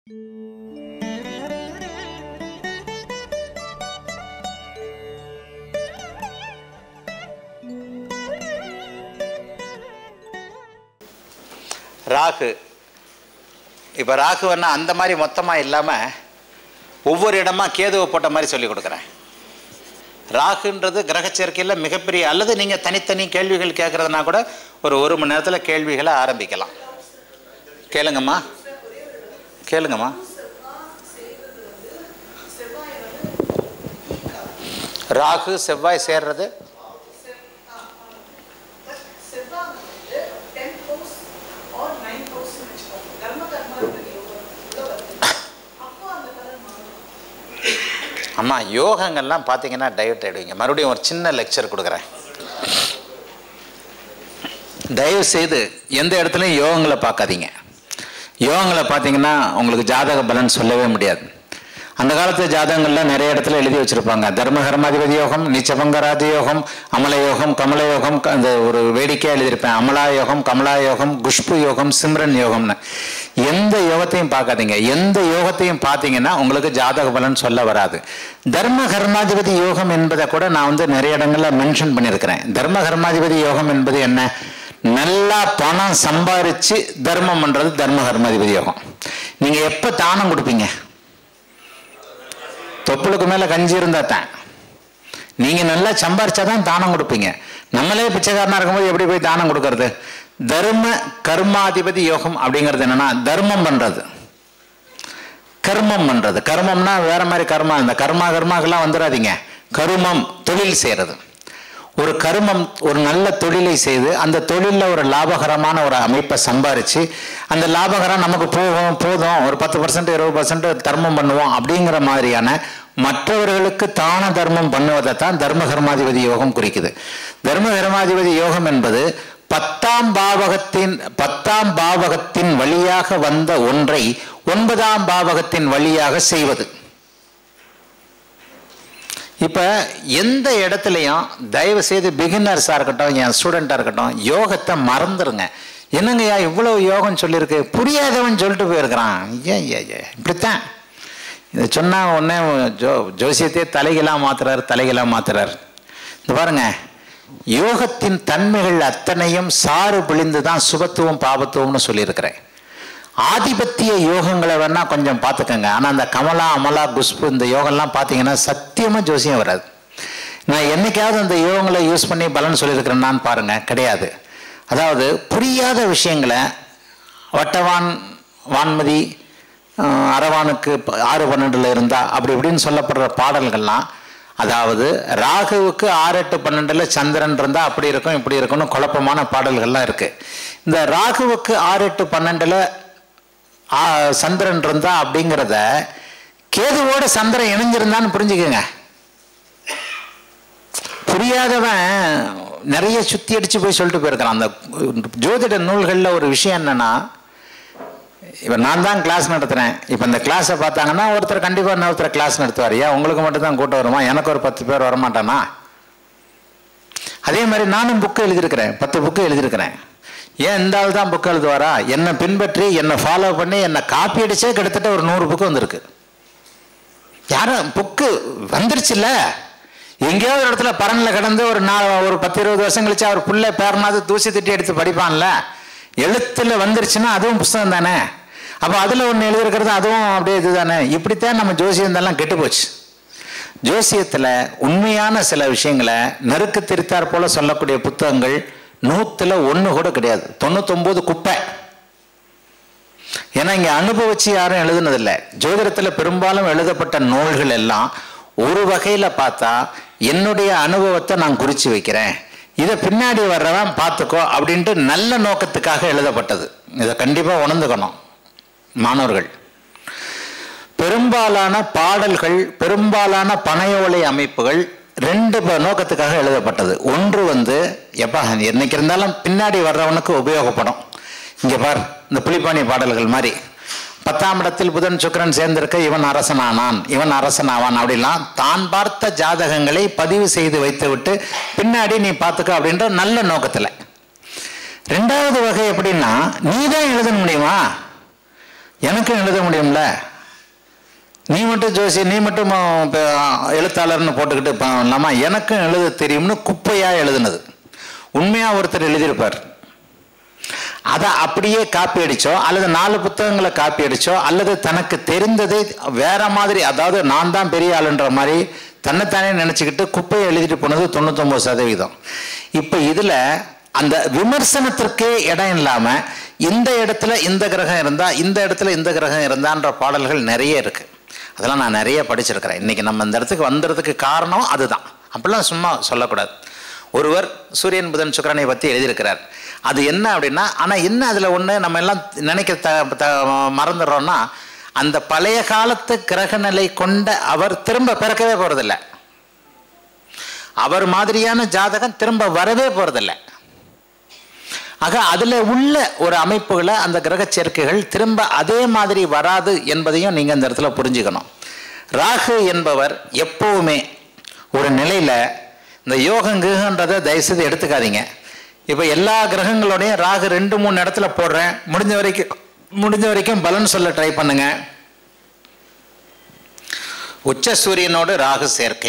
ராகு இப்போ ராகுவன்னா அந்த மாதிரி மொத்தமாக இல்லாமல் ஒவ்வொரு இடமா கேதுவை போட்ட மாதிரி சொல்லி கொடுக்குறேன் ராகுன்றது கிரக சேர்க்கையில் மிகப்பெரிய அல்லது நீங்கள் தனித்தனி கேள்விகள் கேட்குறதுனா கூட ஒரு ஒரு மணி நேரத்தில் கேள்விகளை ஆரம்பிக்கலாம் கேளுங்கம்மா கேளுங்கம்மா ராகு செவ்வாய் சேர்றது செவ்வாய் வந்து tenth house or ninth house வச்சுக்கோங்க கர்ம கர்மாதிபதி யோகம் உள்ள வருது அப்போ அந்த கலர் மாறும் அம்மா யோகங்கள்லாம் பார்த்தீங்கன்னா டைவர்ட் ஆகிடுவீங்க மறுபடியும் ஒரு சின்ன லெக்சர் கொடுக்குறேன் தயவு செய்து எந்த இடத்துலையும் யோகங்களை பார்க்காதீங்க யோகங்களை பார்த்தீங்கன்னா உங்களுக்கு ஜாதக பலன் சொல்லவே முடியாது அந்த காலத்து ஜாதகங்களில் நிறைய இடத்துல எழுதி வச்சுருப்பாங்க தர்ம கர்மாதிபதி யோகம் நிச்சபங்க ராஜ யோகம் அமல யோகம் கமல யோகம் க- அந்த ஒரு வேடிக்கையாக எழுதியிருப்பேன் அமலா யோகம் கமலா யோகம் குஷ்பு யோகம் சிம்ரன் யோகம்னு எந்த யோகத்தையும் பார்க்காதீங்க எந்த யோகத்தையும் பார்த்தீங்கன்னா உங்களுக்கு ஜாதக பலன் சொல்ல வராது தர்ம கர்மாதிபதி யோகம் என்பதை கூட நான் வந்து நிறைய இடங்கள்ல மென்ஷன் பண்ணியிருக்கிறேன் தர்ம கர்மாதிபதி யோகம் என்பது என்ன நல்லா பணம் சம்பாரிச்சு தர்மம் பண்றது தர்ம கர்மாதிபதி யோகம் நீங்க எப்ப தானம் கொடுப்பீங்க தொப்புளுக்கு மேல கஞ்சி இருந்தா தான் நீங்க நல்லா சம்பாரிச்சாதான் தானம் கொடுப்பீங்க நம்மளே பிச்சைக்காரனா இருக்கும்போது எப்படி போய் தானம் கொடுக்கறது தர்ம கர்மாதிபதி யோகம் அப்படிங்கிறது என்னன்னா தர்மம் பண்றது கர்மம் பண்றது கர்மம்னா வேற மாதிரி கர்மா இந்த கர்மா கர்மாக்கெல்லாம் வந்துடாதீங்க கருமம் தொழில் செய்யறது ஒரு கருமம் ஒரு நல்ல தொழிலை செய்து அந்த தொழிலில் ஒரு லாபகரமான ஒரு அமைப்பை சம்பாரிச்சு அந்த லாபகரம் நமக்கு போகும் போதும் ஒரு பத்து பர்சன்ட் இருபது பர்சன்ட் தர்மம் பண்ணுவோம் அப்படிங்கிற மாதிரியான மற்றவர்களுக்கு தான தர்மம் பண்ணுவதை தான் தர்ம கர்மாதிபதி யோகம் குறிக்குது தர்ம கர்மாதிபதி யோகம் என்பது பத்தாம் பாவகத்தின் பத்தாம் பாவகத்தின் வழியாக வந்த ஒன்றை ஒன்பதாம் பாவகத்தின் வழியாக செய்வது இப்போ எந்த இடத்துலையும் தயவு செய்து பிகினர்ஸாக இருக்கட்டும் என் ஸ்டூடெண்ட்டாக இருக்கட்டும் யோகத்தை மறந்துடுங்க என்னங்கய்யா இவ்வளோ யோகம் சொல்லியிருக்கு புரியாதவன் சொல்லிட்டு போயிருக்கிறான் ஏன் ஏன் ஏன் இப்படித்தான் இதை சொன்னால் உடனே ஜோ ஜோசியத்தையே தலைகளாக மாத்துறார் தலைகளாக மாத்துறார் இந்த பாருங்க யோகத்தின் தன்மைகள் அத்தனையும் சாறு பிழிந்து தான் சுபத்துவம் பாபத்துவம்னு சொல்லியிருக்கிறேன் ஆதிபத்திய யோகங்களை வேணா கொஞ்சம் பார்த்துக்கோங்க ஆனால் அந்த கமலா அமலா குஷ்பு இந்த யோகம்லாம் பார்த்தீங்கன்னா சத்தியமாக ஜோசியம் வராது நான் என்னைக்காவது அந்த யோகங்களை யூஸ் பண்ணி பலன் சொல்லியிருக்கிறேன்னான்னு பாருங்க கிடையாது அதாவது புரியாத விஷயங்களை வட்டவான் வான்மதி அஹ், அரவானுக்கு ப- ஆறு பன்னெண்டுல இருந்தா அப்படி இப்படின்னு சொல்லப்படுற பாடல்கள்லாம் அதாவது ராகுவுக்கு ஆறு எட்டு பன்னெண்டுல சந்திரன் இருந்தா அப்படி இருக்கும் இப்படி இருக்கும்னு குழப்பமான பாடல்கள்லாம் இருக்கு இந்த ராகுவுக்கு ஆறு எட்டு பன்னெண்டுல ஆ, சந்திரன் இருந்தா அப்படிங்கிறத கேதுவோட சந்திரன் இணைஞ்சிருந்தான்னு புரிஞ்சுக்கங்க புரியாதவன் நிறைய சுத்தி அடிச்சு போய் சொல்லிட்டு போயிருக்கிறான் அந்த ஜோதிட நூல்களில் ஒரு விஷயம் என்னன்னா இப்போ நான் தான் கிளாஸ் நடத்துகிறேன் இப்போ இந்த கிளாஸை பார்த்தாங்கன்னா ஒருத்தர் கண்டிப்பாக இன்னொருத்தர் கிளாஸ் நடத்துவார் ஏன் உங்களுக்கு மட்டும் தான் கூட்டம் வருமா எனக்கு ஒரு பத்து பேர் வரமாட்டானா அதே மாதிரி நானும் புக்கு எழுதியிருக்கிறேன் பத்து புக்கு எழுதியிருக்கிறேன் ஏன் இந்த ஆள் தான் புக்கு எழுதுவாரா என்னை பின்பற்றி என்னை ஃபாலோ பண்ணி என்னை காப்பி அடிச்சே கிட்டத்தட்ட ஒரு நூறு புக்கு வந்திருக்கு யாரும் புக்கு வந்துருச்சுல்ல எங்கேயோ ஒரு இடத்துல பரனில் கிடந்து ஒரு நாலு ஒரு பத்து இருபது வருஷம் கழிச்சு அவர் புள்ள பேரனாவது தூசி தட்டி எடுத்து படிப்பான்ல எழுத்துல வந்துருச்சுன்னா அதுவும் புஸ்தகம் தானே அப்போ அதில் ஒன்று எழுதியிருக்கிறது அதுவும் அப்படியே இதுதானே இப்படித்தான் நம்ம ஜோசியம் எல்லாம் கெட்டு போச்சு ஜோசியத்தில் உண்மையான சில விஷயங்களை நறுக்கு திரித்தார் போல சொல்லக்கூடிய புத்தகங்கள் நூற்றுல ஒன்று கூட கிடையாது தொண்ணூத்தொம்பது குப்பை ஏன்னா இங்க அனுபவிச்சு யாரும் எழுதுனதில்லை ஜோதிடத்தில் பெரும்பாலும் எழுதப்பட்ட நூல்கள் எல்லாம் ஒரு வகையில பார்த்தா என்னுடைய அனுபவத்தை நான் குறிச்சு வைக்கிறேன் இதை பின்னாடி வர்றவன் பார்த்துக்கோ அப்படின்ட்டு நல்ல நோக்கத்துக்காக எழுதப்பட்டது இதை கண்டிப்பா உணர்ந்துக்கணும் மாணவர்கள் பெரும்பாலான பாடல்கள் பெரும்பாலான பனையோலை அமைப்புகள் ரெண்டு ப- நோக்கத்துக்காக எழுதப்பட்டது ஒன்று வந்து எப்பா என்னைக்கு இருந்தாலும் பின்னாடி வர்றவனுக்கு உபயோகப்படும் இங்க பார் இந்த புலிப்பாணி பாடல்கள் மாதிரி பத்தாம் இடத்தில் புதன் சுக்கிரன் சேர்ந்திருக்க இவன் அரசனானான் இவன் அரசனாவான் அப்படிலாம் தான் பார்த்த ஜாதகங்களை பதிவு செய்து வைத்துவிட்டு பின்னாடி நீ பார்த்துக்க அப்படின்ற நல்ல நோக்கத்தில் ரெண்டாவது வகை எப்படின்னா நீ தான் எழுத முடியுமா எனக்கும் எழுத முடியும்ல நீ மட்டும் ஜோசி நீ மட்டும் ஆ, இப்ப, ஆ, எழுத்தாளர்னு போட்டுக்கிட்டு பண்ணலாமா எனக்கும் எழுத தெரியும்னு குப்பையா எழுதுனது உண்மையா ஒருத்தர் எழுதியிருப்பார் அதை அப்படியே காப்பி அடிச்சோ அல்லது நாலு புத்தகங்களை காப்பி அடிச்சோ அல்லது தனக்கு தெரிந்ததை வேற மாதிரி அதாவது நான் தான் பெரிய ஆளுன்ற மாதிரி தன்னைத்தானே நினச்சிக்கிட்டு குப்பையை எழுதிட்டு போனது தொண்ணூத்தொம்பது சதவீதம் இப்போ இதில் அந்த விமர்சனத்திற்கே இடம் இல்லாமல் இந்த இடத்துல இந்த கிரகம் இருந்தா இந்த இடத்துல இந்த கிரகம் இருந்தான்ற பாடல்கள் நிறைய இருக்கு அதெல்லாம் நான் நிறைய படிச்சிருக்கிறேன் இன்னைக்கு நம்ம இந்த இடத்துக்கு வந்ததுக்கு காரணம் அதுதான் அப்படிலாம் சும்மா சொல்லக்கூடாது ஒருவர் சூரியன் புதன் சுக்கிரனை பற்றி எழுதியிருக்கிறார் அது என்ன அப்படின்னா ஆனால் என்ன அதில் ஒன்று நம்ம எல்லாம் நினைக்க த த மறந்துடுறோம்னா அந்த பழைய காலத்து கிரக நிலை கொண்ட அவர் திரும்ப பிறக்கவே போகிறதில்ல அவர் மாதிரியான ஜாதகம் திரும்ப வரவே போகிறதில்ல ஆக அதில் உள்ள ஒரு அமைப்புகளை அந்த கிரக சேர்க்கைகள் திரும்ப அதே மாதிரி வராது என்பதையும் நீங்கள் இந்த இடத்துல புரிஞ்சுக்கணும் ராகு என்பவர் எப்பவுமே ஒரு நிலையில் இந்த யோகம் கிரகன்றதை தயவுசெய்து எடுத்துக்காதீங்க இப்போ எல்லா கிரகங்களோடையும் ராகு ரெண்டு மூணு இடத்துல போடுறேன் முடிஞ்ச வரைக்கும் முடிஞ்ச வரைக்கும் பலன் சொல்ல ட்ரை பண்ணுங்க உச்ச சூரியனோடு ராகு சேர்க்கை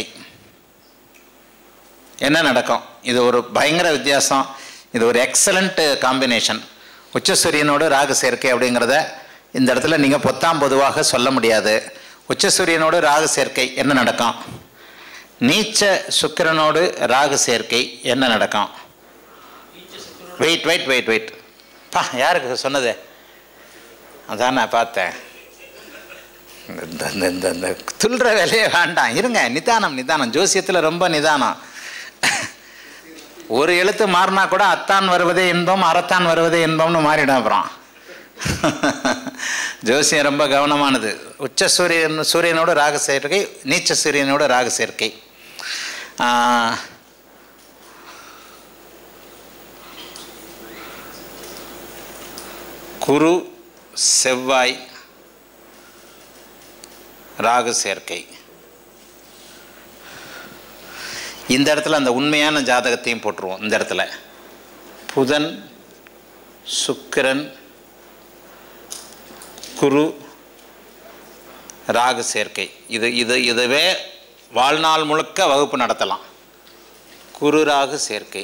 என்ன நடக்கும் இது ஒரு பயங்கர வித்தியாசம் இது ஒரு எக்ஸலண்ட் காம்பினேஷன் உச்ச சூரியனோடு ராகு சேர்க்கை அப்படிங்கிறத இந்த இடத்துல நீங்கள் பொத்தாம் பொதுவாக சொல்ல முடியாது உச்ச சூரியனோடு ராகு சேர்க்கை என்ன நடக்கும் நீச்ச சுக்கிரனோடு ராகு சேர்க்கை என்ன நடக்கும் வெயிட் வெயிட் வெயிட் வெயிட் பா யாருக்கு சொன்னது அதான் நான் பார்த்தேன் இந்த இந்த இந்த இந்த துள்ளுற வேலையே வேண்டாம் இருங்க நிதானம் நிதானம் ஜோசியத்தில் ரொம்ப நிதானம் ஒரு எழுத்து மாறினா கூட அத்தான் வருவதே இன்பம் அறத்தான் வருவதே இன்பம்னு மாறிடும் அப்புறம் ஜோசியம் ரொம்ப கவனமானது உச்ச சூரியன் சூரியனோட ராக சேர்க்கை நீச்ச சூரியனோட ராக சேர்க்கை ஆ, குரு செவ்வாய் ராகு சேர்க்கை இந்த இடத்துல அந்த உண்மையான ஜாதகத்தையும் போட்டுருவோம் இந்த இடத்துல புதன் சுக்கிரன் குரு ராகு சேர்க்கை இது இது இதுவே வாழ்நாள் முழுக்க வகுப்பு நடத்தலாம் குரு ராகு சேர்க்கை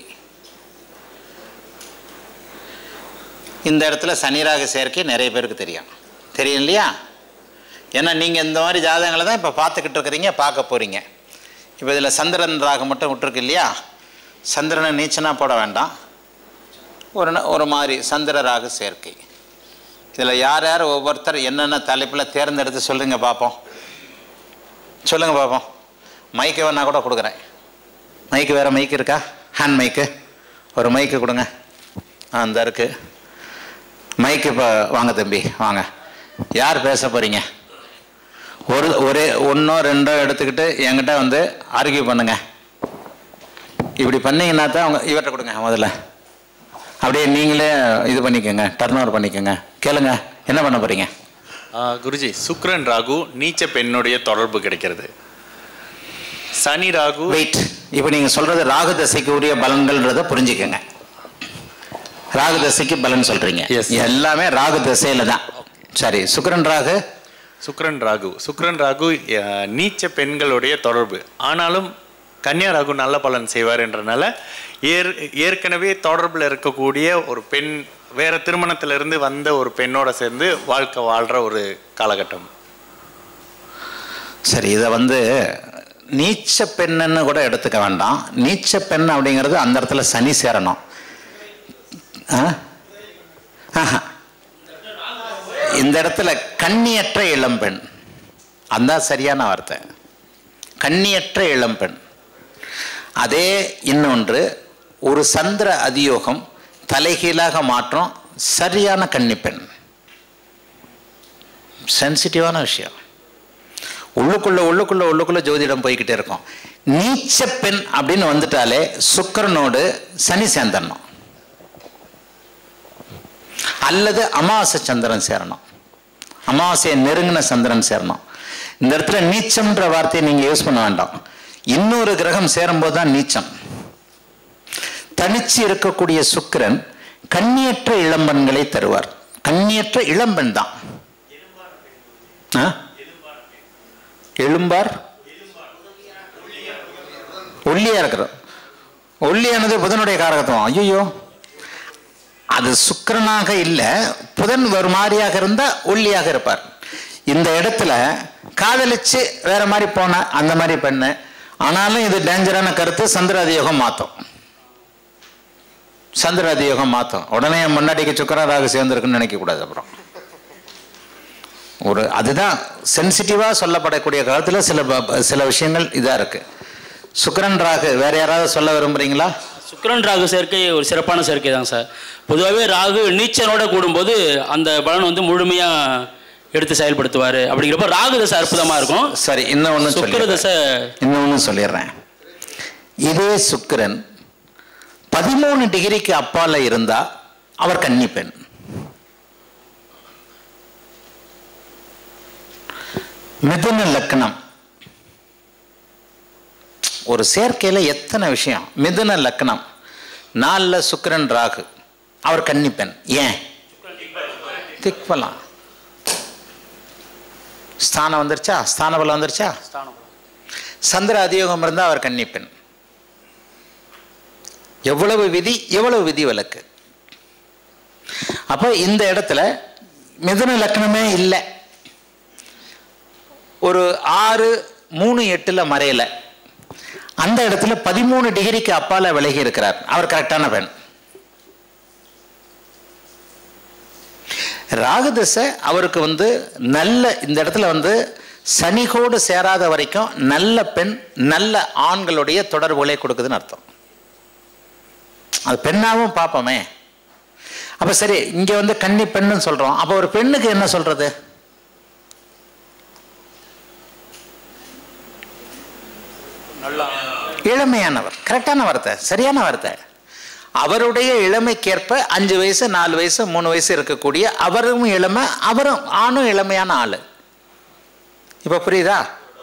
இந்த இடத்துல சனி ராகு சேர்க்கை நிறைய பேருக்கு தெரியும் தெரியும் இல்லையா ஏன்னா நீங்கள் இந்த மாதிரி ஜாதகங்களை தான் இப்போ பார்த்துக்கிட்டு இருக்கிறீங்க பார்க்க போகிறீங்க இப்போ இதில் சந்திரன் ராகு மட்டும் விட்டுருக்கு இல்லையா சந்திரனை நீச்சனாக போட வேண்டாம் ஒரு ந- ஒரு மாதிரி சந்திர ராகு சேர்க்கை இதில் யார் யார் ஒவ்வொருத்தர் என்னென்ன தலைப்பில் தேர்ந்தெடுத்து சொல்லுங்க பார்ப்போம் சொல்லுங்கள் பார்ப்போம் மைக்கு வேணா கூட கொடுக்குறேன் மைக்கு வேறு மைக்கு இருக்கா ஹேண்ட் மைக்கு ஒரு மைக்கு கொடுங்க ஆ இந்த இருக்கு மைக்கு இப்போ வாங்க தம்பி வாங்க யார் பேச போகிறீங்க ஒரு ஒரே ஒன்றோ ரெண்டோ எடுத்துக்கிட்டு என்கிட்ட வந்து ஆர்கியூ பண்ணுங்க இப்படி பண்ணீங்கன்னா தான் அவங்க இவர்கிட்ட கொடுங்க முதல்ல அப்படியே நீங்களே இது பண்ணிக்கோங்க டர்ன் ஓவர் பண்ணிக்கோங்க கேளுங்க என்ன பண்ண போறீங்க ஆ, குருஜி சுக்ரன் ராகு நீச்ச பெண்ணுடைய தொடர்பு கிடைக்கிறது சனி ராகு வெயிட் இப்போ நீங்க சொல்றது ராகு தசைக்கு உரிய பலன்கள்ன்றத புரிஞ்சுக்கோங்க ராகு தசைக்கு பலன் சொல்றீங்க Yes. எல்லாமே ராகு தசையில தான் சரி சுக்கிரன் ராகு சுக்ரன் ராகு சுக்ரன் ராகு ஆ, நீச்ச பெண்களுடைய தொடர்பு ஆனாலும் கன்னியா ராகு நல்ல பலன் செய்வார் என்றனால ஏற் ஏற்கனவே தொடர்பில் இருக்கக்கூடிய ஒரு பெண் வேற திருமணத்திலிருந்து வந்த ஒரு பெண்ணோட சேர்ந்து வாழ்க்கை வாழ்ற ஒரு காலகட்டம் சரி இதை வந்து நீச்ச பெண்ணுன்னு கூட எடுத்துக்க வேண்டாம் நீச்ச பெண் அப்படிங்கிறது அந்த இடத்துல சனி சேரணும் ஆ? ஆஹா. இந்த இடத்துல கண்ணியற்ற இளம்பெண் அந்த சரியான வார்த்தை கண்ணியற்ற இளம்பெண் அதே இன்னொன்று ஒரு சந்திர அதியோகம் தலைகீழாக மாற்றம் சரியான கன்னிப்பெண் சென்சிட்டிவான விஷயம் உள்ளுக்குள்ள உள்ளுக்குள்ள உள்ளுக்குள்ள ஜோதிடம் போய்கிட்டே இருக்கும் நீச்ச பெண் அப்படின்னு வந்துட்டாலே சுக்கிரனோடு சனி சேர்ந்துடணும் அல்லது அமாவாசை சந்திரன் சேரணும் அமாவாசையை நெருங்கின சந்திரன் சேரணும் இந்த இடத்துல நீச்சம்ன்ற வார்த்தையை நீங்க யூஸ் பண்ண வேண்டாம் இன்னொரு கிரகம் சேரும்போது தான் நீச்சம் தனிச்சு இருக்கக்கூடிய சுக்கிரன் கண்ணியற்ற இளம்பெண்களை தருவார் கண்ணியற்ற இளம்பெண் தான் ஆ? எழும்பார் ஒல்லியா இருக்கிறோம் ஒல்லியானது புதனுடைய காரகத்துவம் ஐயோ அது சுக்கிரனாக இல்லை புதன் ஒரு மாதிரியாக இருந்தா ஒல்லியாக இருப்பார் இந்த இடத்துல காதலிச்சு வேற மாதிரி போன அந்த மாதிரி பெண்ணு ஆனாலும் இது டேஞ்சரான கருத்து சந்திராதி யோகம் மாத்தும் சந்திராதி யோகம் மாத்தும் உடனே என் முன்னாடிக்கு சுக்கரராக சேர்ந்திருக்குன்னு நினைக்க கூடாது அப்புறம் ஒரு அதுதான் சென்சிட்டிவாக சொல்லப்படக்கூடிய காலத்தில் சில ப- ப- சில விஷயங்கள் இதாக இருக்கு சுக்கிரன் ராகு வேற யாராவது சொல்ல விரும்புறீங்களா சுக்கிரன் ராகு சேர்க்கை ஒரு சிறப்பான சேர்க்கை தான் சார் பொதுவாகவே ராகு நீச்சனோட கூடும்போது அந்த பலன் வந்து முழுமையாக எடுத்து செயல்படுத்துவார் அப்படிங்கிறப்ப ராகு தசை அற்புதமாக இருக்கும் சரி இன்னும் ஒன்று சுக்கிர சொல்லி தசை இன்னொன்று சொல்லிடுறேன் இதே சுக்கிரன் பதிமூணு டிகிரிக்கு அப்பால இருந்தா அவர் கன்னி பெண் மிதுன லக்னம் ஒரு சேர்க்கையில எத்தனை விஷயம் மிதுன லக்னம் நாலுல சுக்கிரன் ராகு அவர் கன்னி பெண் ஏன் திக்பலாம் ஸ்தானம் வந்துருச்சா ஸ்தான பலம் வந்துருச்சா சந்திர அதியோகம் இருந்தால் அவர் கன்னிப்பெண் எவ்வளவு விதி எவ்வளவு விதி விலக்கு அப்போ இந்த இடத்துல மிதுன லக்னமே இல்லை ஒரு ஆறு மூணு எட்டுல மறையல அந்த இடத்துல பதிமூணு டிகிரிக்கு அப்பால விலகி இருக்கிறார் அவர் கரெக்டான பெண் ராகுதசை அவருக்கு வந்து நல்ல இந்த இடத்துல வந்து சனிகோடு சேராத வரைக்கும் நல்ல பெண் நல்ல ஆண்களுடைய தொடர்புகளை கொடுக்குதுன்னு அர்த்தம் அது பெண்ணாவும் பார்ப்போமே அப்ப சரி இங்க வந்து கன்னி பெண்ணுன்னு சொல்றோம் அப்ப ஒரு பெண்ணுக்கு என்ன சொல்றது நல்லா இளமையானவர் கரெக்டான வார்த்தை சரியான வார்த்தை அவருடைய இளமைக்கேற்ப அஞ்சு வயசு நாலு வயசு மூணு வயசு இருக்கக்கூடிய அவரும் இளமை அவரும் ஆணும் இளமையான ஆளு இப்ப புரியுதா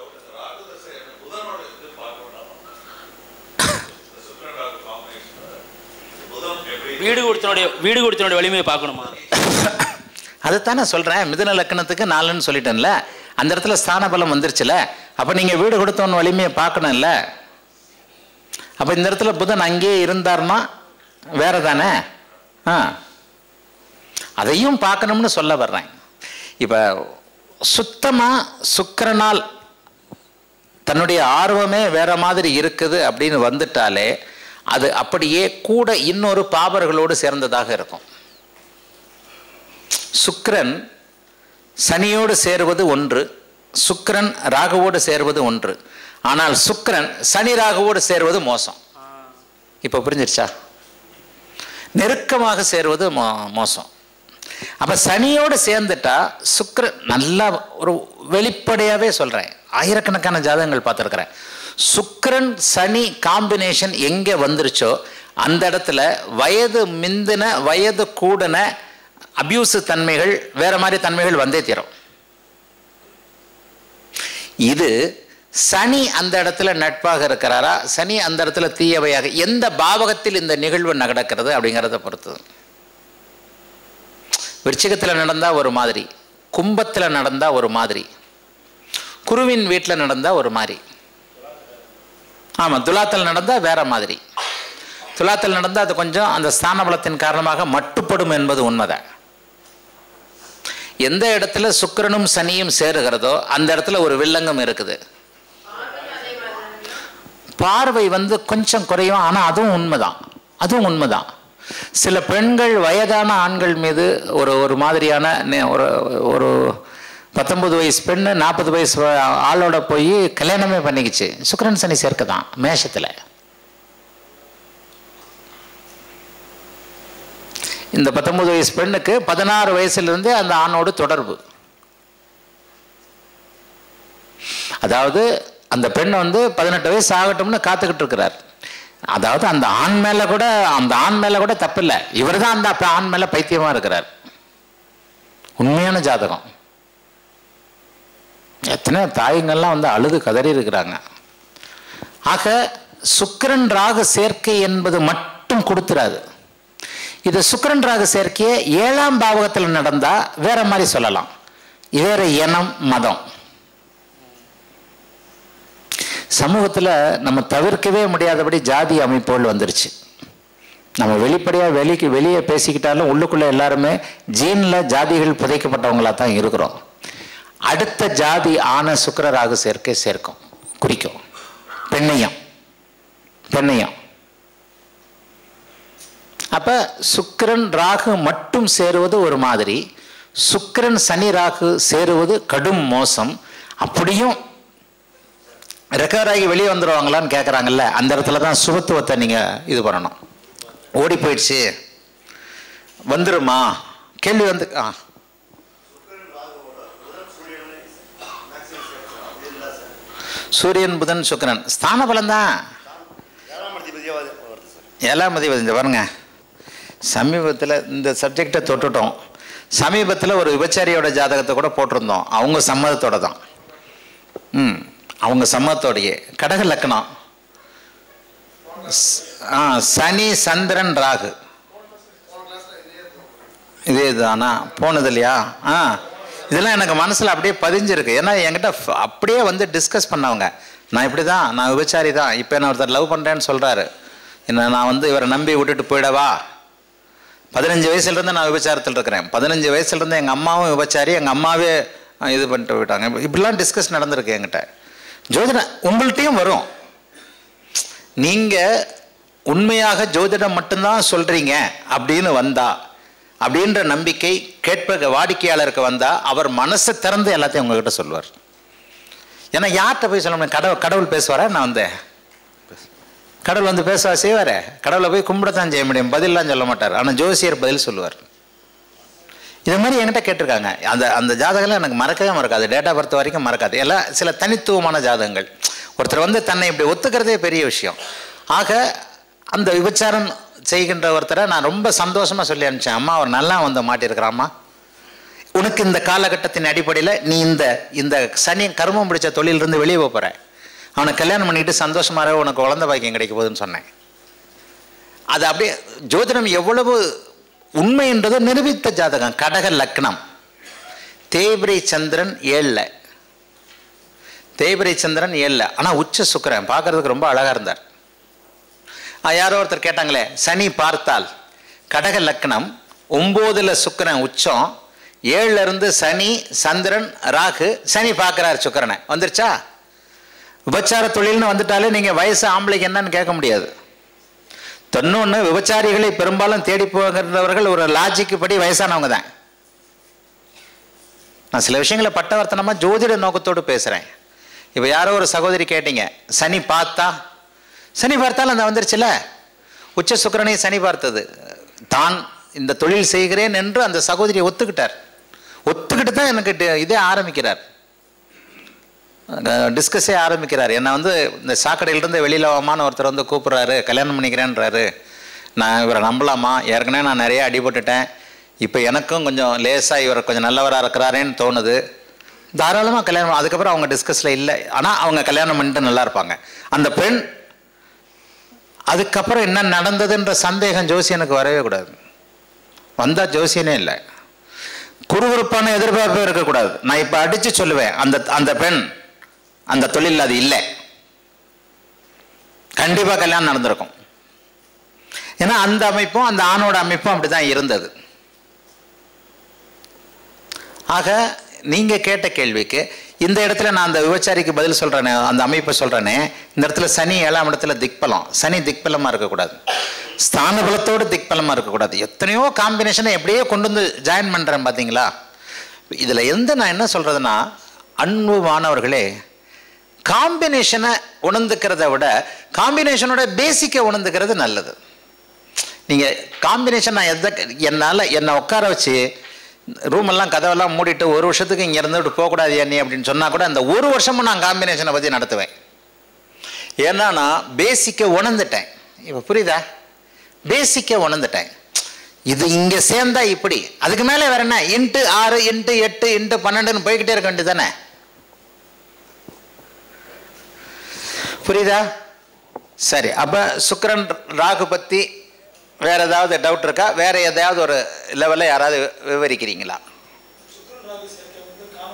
வீடு கொடுத்தனுடைய வீடு கொடுத்தனுடைய வலிமையை பார்க்கணுமா அதுதானே சொல்றேன் மிதுன லக்கணத்துக்கு நாலுன்னு சொல்லிட்டேன்ல அந்த இடத்துல ஸ்தான பலம் வந்துருச்சுல அப்ப நீங்க வீடு கொடுத்தவன் வலிமையை பார்க்கணும்ல அப்ப இந்த இடத்துல புதன் அங்கேயே இருந்தார்னா வேற தானே ஆ அதையும் பார்க்கணும்னு சொல்ல வர்றேன் இப்ப சுத்தமா சுக்கிரனால் தன்னுடைய ஆர்வமே வேற மாதிரி இருக்குது அப்படின்னு வந்துட்டாலே அது அப்படியே கூட இன்னொரு பாபர்களோடு சேர்ந்ததாக இருக்கும் சுக்கிரன் சனியோடு சேருவது ஒன்று சுக்கிரன் ராகுவோடு சேருவது ஒன்று ஆனால் சுக்கிரன் சனி ராகுவோடு சேருவது மோசம் இப்போ புரிஞ்சிருச்சா நெருக்கமாக சேருவது மோ- மோசம் அப்ப சனியோடு சேர்ந்துட்டா சுக்கிரன் நல்லா ஒரு வெளிப்படையாவே சொல்றேன் ஆயிரக்கணக்கான ஜாதகங்கள் பார்த்துருக்கிறேன் சுக்கிரன் சனி காம்பினேஷன் எங்க வந்துருச்சோ அந்த இடத்துல வயது மிந்தின வயது கூடின அபியூசு தன்மைகள் வேற மாதிரி தன்மைகள் வந்தே தீரும் இது சனி அந்த இடத்துல நட்பாக இருக்கிறாரா சனி அந்த இடத்துல தீயவையாக எந்த பாவகத்தில் இந்த நிகழ்வு நடக்கிறது அப்படிங்கிறத பொறுத்து விருச்சிகத்தில் நடந்தா ஒரு மாதிரி கும்பத்தில் நடந்தா ஒரு மாதிரி குருவின் வீட்டில் நடந்தா ஒரு மாதிரி ஆமாம் துலாத்தில் நடந்தா வேற மாதிரி துலாத்தில் நடந்தா அது கொஞ்சம் அந்த ஸ்தான பலத்தின் காரணமாக மட்டுப்படும் என்பது உண்மைதான் எந்த இடத்துல சுக்கிரனும் சனியும் சேருகிறதோ அந்த இடத்துல ஒரு வில்லங்கம் இருக்குது பார்வை வந்து கொஞ்சம் குறையும் ஆனா அதுவும் உண்மைதான் அதுவும் உண்மைதான் சில பெண்கள் வயதான ஆண்கள் மீது ஒரு ஒரு மாதிரியான நே- ஒரு ஒரு பத்தொன்பது வயசு பெண்ணு நாற்பது வயசு வ- ஆளோட போய் கல்யாணமே பண்ணிக்கிச்சு சுக்கிரன் சனி சேர்க்க தான் மேஷத்துல இந்த பத்தொன்பது வயசு பெண்ணுக்கு பதினாறு வயசுலேருந்து அந்த ஆணோடு தொடர்பு அதாவது அந்த பெண் வந்து பதினெட்டு வயசு ஆகட்டும்னு காத்துக்கிட்டு இருக்கிறார் அதாவது அந்த ஆண் மேல கூட அந்த ஆண் மேல கூட தப்பில்லை இவர் தான் அந்த அப்ப ஆண் மேல பைத்தியமா இருக்கிறார் உண்மையான ஜாதகம் எத்தனை தாய்ங்கள்லாம் வந்து அழுது கதறி இருக்கிறாங்க ஆக சுக்கிரன் ராகு சேர்க்கை என்பது மட்டும் கொடுத்துறாது இது சுக்கிரன் ராகு சேர்க்கையை ஏழாம் பாவகத்தில் நடந்தா வேற மாதிரி சொல்லலாம் வேற இனம் மதம் சமூகத்தில் நம்ம தவிர்க்கவே முடியாதபடி ஜாதி அமைப்புகள் வந்துருச்சு நம்ம வெளிப்படையாக வெளிக்கு வெளியே பேசிக்கிட்டாலும் உள்ளுக்குள்ளே எல்லாருமே ஜீனில் ஜாதிகள் புதைக்கப்பட்டவங்களா தான் இருக்கிறோம் அடுத்த ஜாதி ஆன சுக்கிரராகு சேர்க்கை சேர்க்கும் குறிக்கும் பெண்ணையும் பெண்ணையும் அப்ப சுக்கிரன் ராகு மட்டும் சேருவது ஒரு மாதிரி சுக்கிரன் சனி ராகு சேருவது கடும் மோசம் அப்படியும் ரெக்கவர் ஆகி வெளியே வந்துடுவாங்களான்னு கேட்குறாங்கல்ல அந்த இடத்துல தான் சுபத்துவத்தை நீங்கள் இது பண்ணணும் ஓடி போயிடுச்சு வந்துருமா கேள்வி வந்து ஆ சூரியன் புதன் சுக்கிரன் ஸ்தான பலம் தான் ஏழாம் அதிபதி இந்த பாருங்க சமீபத்தில் இந்த சப்ஜெக்டை தொட்டுட்டோம் சமீபத்தில் ஒரு விபச்சாரியோட ஜாதகத்தை கூட போட்டிருந்தோம் அவங்க சம்மதத்தோட தான் ம் அவங்க சம்மதத்தோடையே கடக லக்னம் ஸ்- ஆ சனி சந்திரன் ராகு இதே இதுதானா போனது இல்லையா ஆ இதெல்லாம் எனக்கு மனசில் அப்படியே பதிஞ்சிருக்கு ஏன்னா என்கிட்ட ஃப- அப்படியே வந்து டிஸ்கஸ் பண்ணவங்க நான் இப்படி தான் நான் விபச்சாரி தான் இப்போ என்ன ஒருத்தர் லவ் பண்ணுறேன்னு சொல்கிறாரு என்ன நான் வந்து இவரை நம்பி விட்டுட்டு போயிடவா பதினஞ்சு வயசுலேருந்து நான் விபச்சாரத்தில் இருக்கிறேன் பதினஞ்சு வயசுலேருந்து எங்கள் அம்மாவும் விபச்சாரி எங்கள் அம்மாவே அஹ், இது பண்ணிட்டு போயிட்டாங்க இப்படிலாம் டிஸ்கஸ் நடந்திருக்கு என்கிட்ட ஜோதிடம் உங்கள்கிட்டையும் வரும் நீங்கள் உண்மையாக ஜோதிடம் மட்டும்தான் சொல்கிறீங்க அப்படின்னு வந்தா அப்படின்ற நம்பிக்கை கேட்ப வாடிக்கையாளருக்கு வந்தா அவர் மனசை திறந்து எல்லாத்தையும் உங்ககிட்ட சொல்லுவார் ஏன்னா யார்கிட்ட போய் சொல்ல முடியும் கடவுள் கடவுள் பேசுவாரா நான் வந்தேன் கடவுள் வந்து பேச செய்வாரே கடவுளை போய் கும்பிடத்தான் செய்ய முடியும் பதில்லாம் சொல்ல மாட்டார் ஆனால் ஜோசியர் பதில் சொல்லுவார் இது மாதிரி என்கிட்ட கேட்டிருக்காங்க அந்த அந்த ஜாதகம்லாம் எனக்கு மறக்கவே மறக்காது டேட்டா பர்த் வரைக்கும் மறக்காது எல்லாம் சில தனித்துவமான ஜாதகங்கள் ஒருத்தர் வந்து தன்னை இப்படி ஒத்துக்கிறதே பெரிய விஷயம் ஆக அந்த விபச்சாரம் செய்கின்ற ஒருத்தரை நான் ரொம்ப சந்தோஷமாக சொல்லி அனுப்பிச்சேன் அம்மா அவர் நல்லா வந்து மாட்டியிருக்கிறாம்மா உனக்கு இந்த காலகட்டத்தின் அடிப்படையில் நீ இந்த இந்த சனி கருமம் பிடிச்ச தொழிலிருந்து வெளியே போக போகிற அவனை கல்யாணம் பண்ணிட்டு சந்தோஷமாக இரு, உனக்கு குழந்தை பாக்கியம் கிடைக்க போகுதுன்னு சொன்னேன் அது அப்படியே ஜோதிடம் எவ்வளவு உண்மைன்றதை நிரூபித்த ஜாதகம் கடக லக்னம் தேய்பிரை சந்திரன் ஏழில் தேய்பிரை சந்திரன் ஏழில் ஆனால் உச்ச சுக்கிரன் பார்க்கறதுக்கு ரொம்ப அழகாக இருந்தார் ஆ, யாரோ ஒருத்தர் கேட்டாங்களே சனி பார்த்தால் கடக லக்னம் ஒம்போதுல சுக்கிரன் உச்சம் ஏழுல இருந்து சனி சந்திரன் ராகு சனி பார்க்குறாரு சுக்கிரனை வந்துருச்சா விபச்சார தொழில்னு வந்துட்டாலே நீங்கள் வயசு ஆம்பளைக்கு என்னன்னு கேட்க முடியாது தொண்ணூன்னு விபச்சாரிகளை பெரும்பாலும் தேடி போகிறவர்கள் ஒரு லாஜிக்கு படி வயசானவங்க தான் நான் சில விஷயங்களை பட்டவர்த்தனமாக ஜோதிட நோக்கத்தோடு பேசுகிறேன் இப்போ யாரோ ஒரு சகோதரி கேட்டீங்க சனி பார்த்தா சனி பார்த்தாலும் அந்த வந்துருச்சுல உச்ச சுக்கிரனை சனி பார்த்தது தான் இந்த தொழில் செய்கிறேன் என்று அந்த சகோதரியை ஒத்துக்கிட்டார் ஒத்துக்கிட்டு தான் எனக்கு டி- இதே ஆரம்பிக்கிறார் டிஸ்கஸே ஆரம்பிக்கிறார் என்னை வந்து இந்த சாக்கடையிலிருந்து வெளியில் வாமான்னு ஒருத்தர் வந்து கூப்பிட்றாரு கல்யாணம் பண்ணிக்கிறேன்றாரு நான் இவரை நம்பலாமா ஏற்கனவே நான் நிறைய அடிபட்டுட்டேன் இப்போ எனக்கும் கொஞ்சம் லேசாக இவர் கொஞ்சம் நல்லவராக இருக்கிறாரேன்னு தோணுது தாராளமாக கல்யாணம் அதுக்கப்புறம் அவங்க டிஸ்கஸில் இல்லை ஆனால் அவங்க கல்யாணம் பண்ணிட்டு நல்லா இருப்பாங்க அந்த பெண் அதுக்கப்புறம் என்ன நடந்ததுன்ற சந்தேகம் ஜோசியனுக்கு வரவே கூடாது வந்தால் ஜோசியனே இல்லை குறுகுறுப்பான எதிர்பார்ப்பு இருக்கக்கூடாது நான் இப்போ அடித்து சொல்லுவேன் அந்த அந்த பெண் அந்த தொழில் அது இல்லை கண்டிப்பாக கல்யாணம் நடந்திருக்கும் ஏன்னா அந்த அமைப்பும் அந்த ஆணோட அமைப்பும் அப்படி தான் இருந்தது ஆக நீங்கள் கேட்ட கேள்விக்கு இந்த இடத்துல நான் அந்த விபச்சாரிக்கு பதில் சொல்கிறேனே அந்த அமைப்பை சொல்கிறேனே இந்த இடத்துல சனி ஏழாம் இடத்துல திக்பலம் சனி திக்பலமாக இருக்கக்கூடாது ஸ்தான பலத்தோடு திக்பலமாக இருக்கக்கூடாது எத்தனையோ காம்பினேஷனை எப்படியோ கொண்டு வந்து ஜாயின் பண்ணுறேன் பார்த்தீங்களா இதில் எந்த நான் என்ன சொல்கிறதுனா அன்பு மாணவர்களே காம்பினேஷனை உணர்ந்துக்கிறத விட காம்பினேஷனோட பேசிக்கை உணர்ந்துக்கிறது நல்லது நீங்கள் காம்பினேஷன் நான் எதை என்னால் என்னை உட்கார வச்சு ரூமெல்லாம் கதவெல்லாம் மூடிட்டு ஒரு வருஷத்துக்கு இங்கே இருந்துட்டு போகக்கூடாது நீ அப்படின்னு சொன்னால் கூட அந்த ஒரு வருஷமும் நான் காம்பினேஷனை பற்றி நடத்துவேன் ஏன்னா நான் பேசிக்கை உணர்ந்துட்டேன் இப்போ புரியுதா பேசிக்கை உணர்ந்துட்டேன் இது இங்கே சேர்ந்தா இப்படி அதுக்கு மேலே வேற என்ன இன்ட்டு ஆறு இன்ட்டு எட்டு இன்ட்டு பன்னெண்டுன்னு போய்கிட்டே இருக்க வேண்டியதானே புரியுதா சரி அப்போ சுக்கிரன் ராகு பற்றி வேற ஏதாவது டவுட் இருக்கா வேற எதையாவது ஒரு லெவலில் யாராவது விவரிக்கிறீங்களா சுக்ரன் ராகு சேர்க்கை வந்து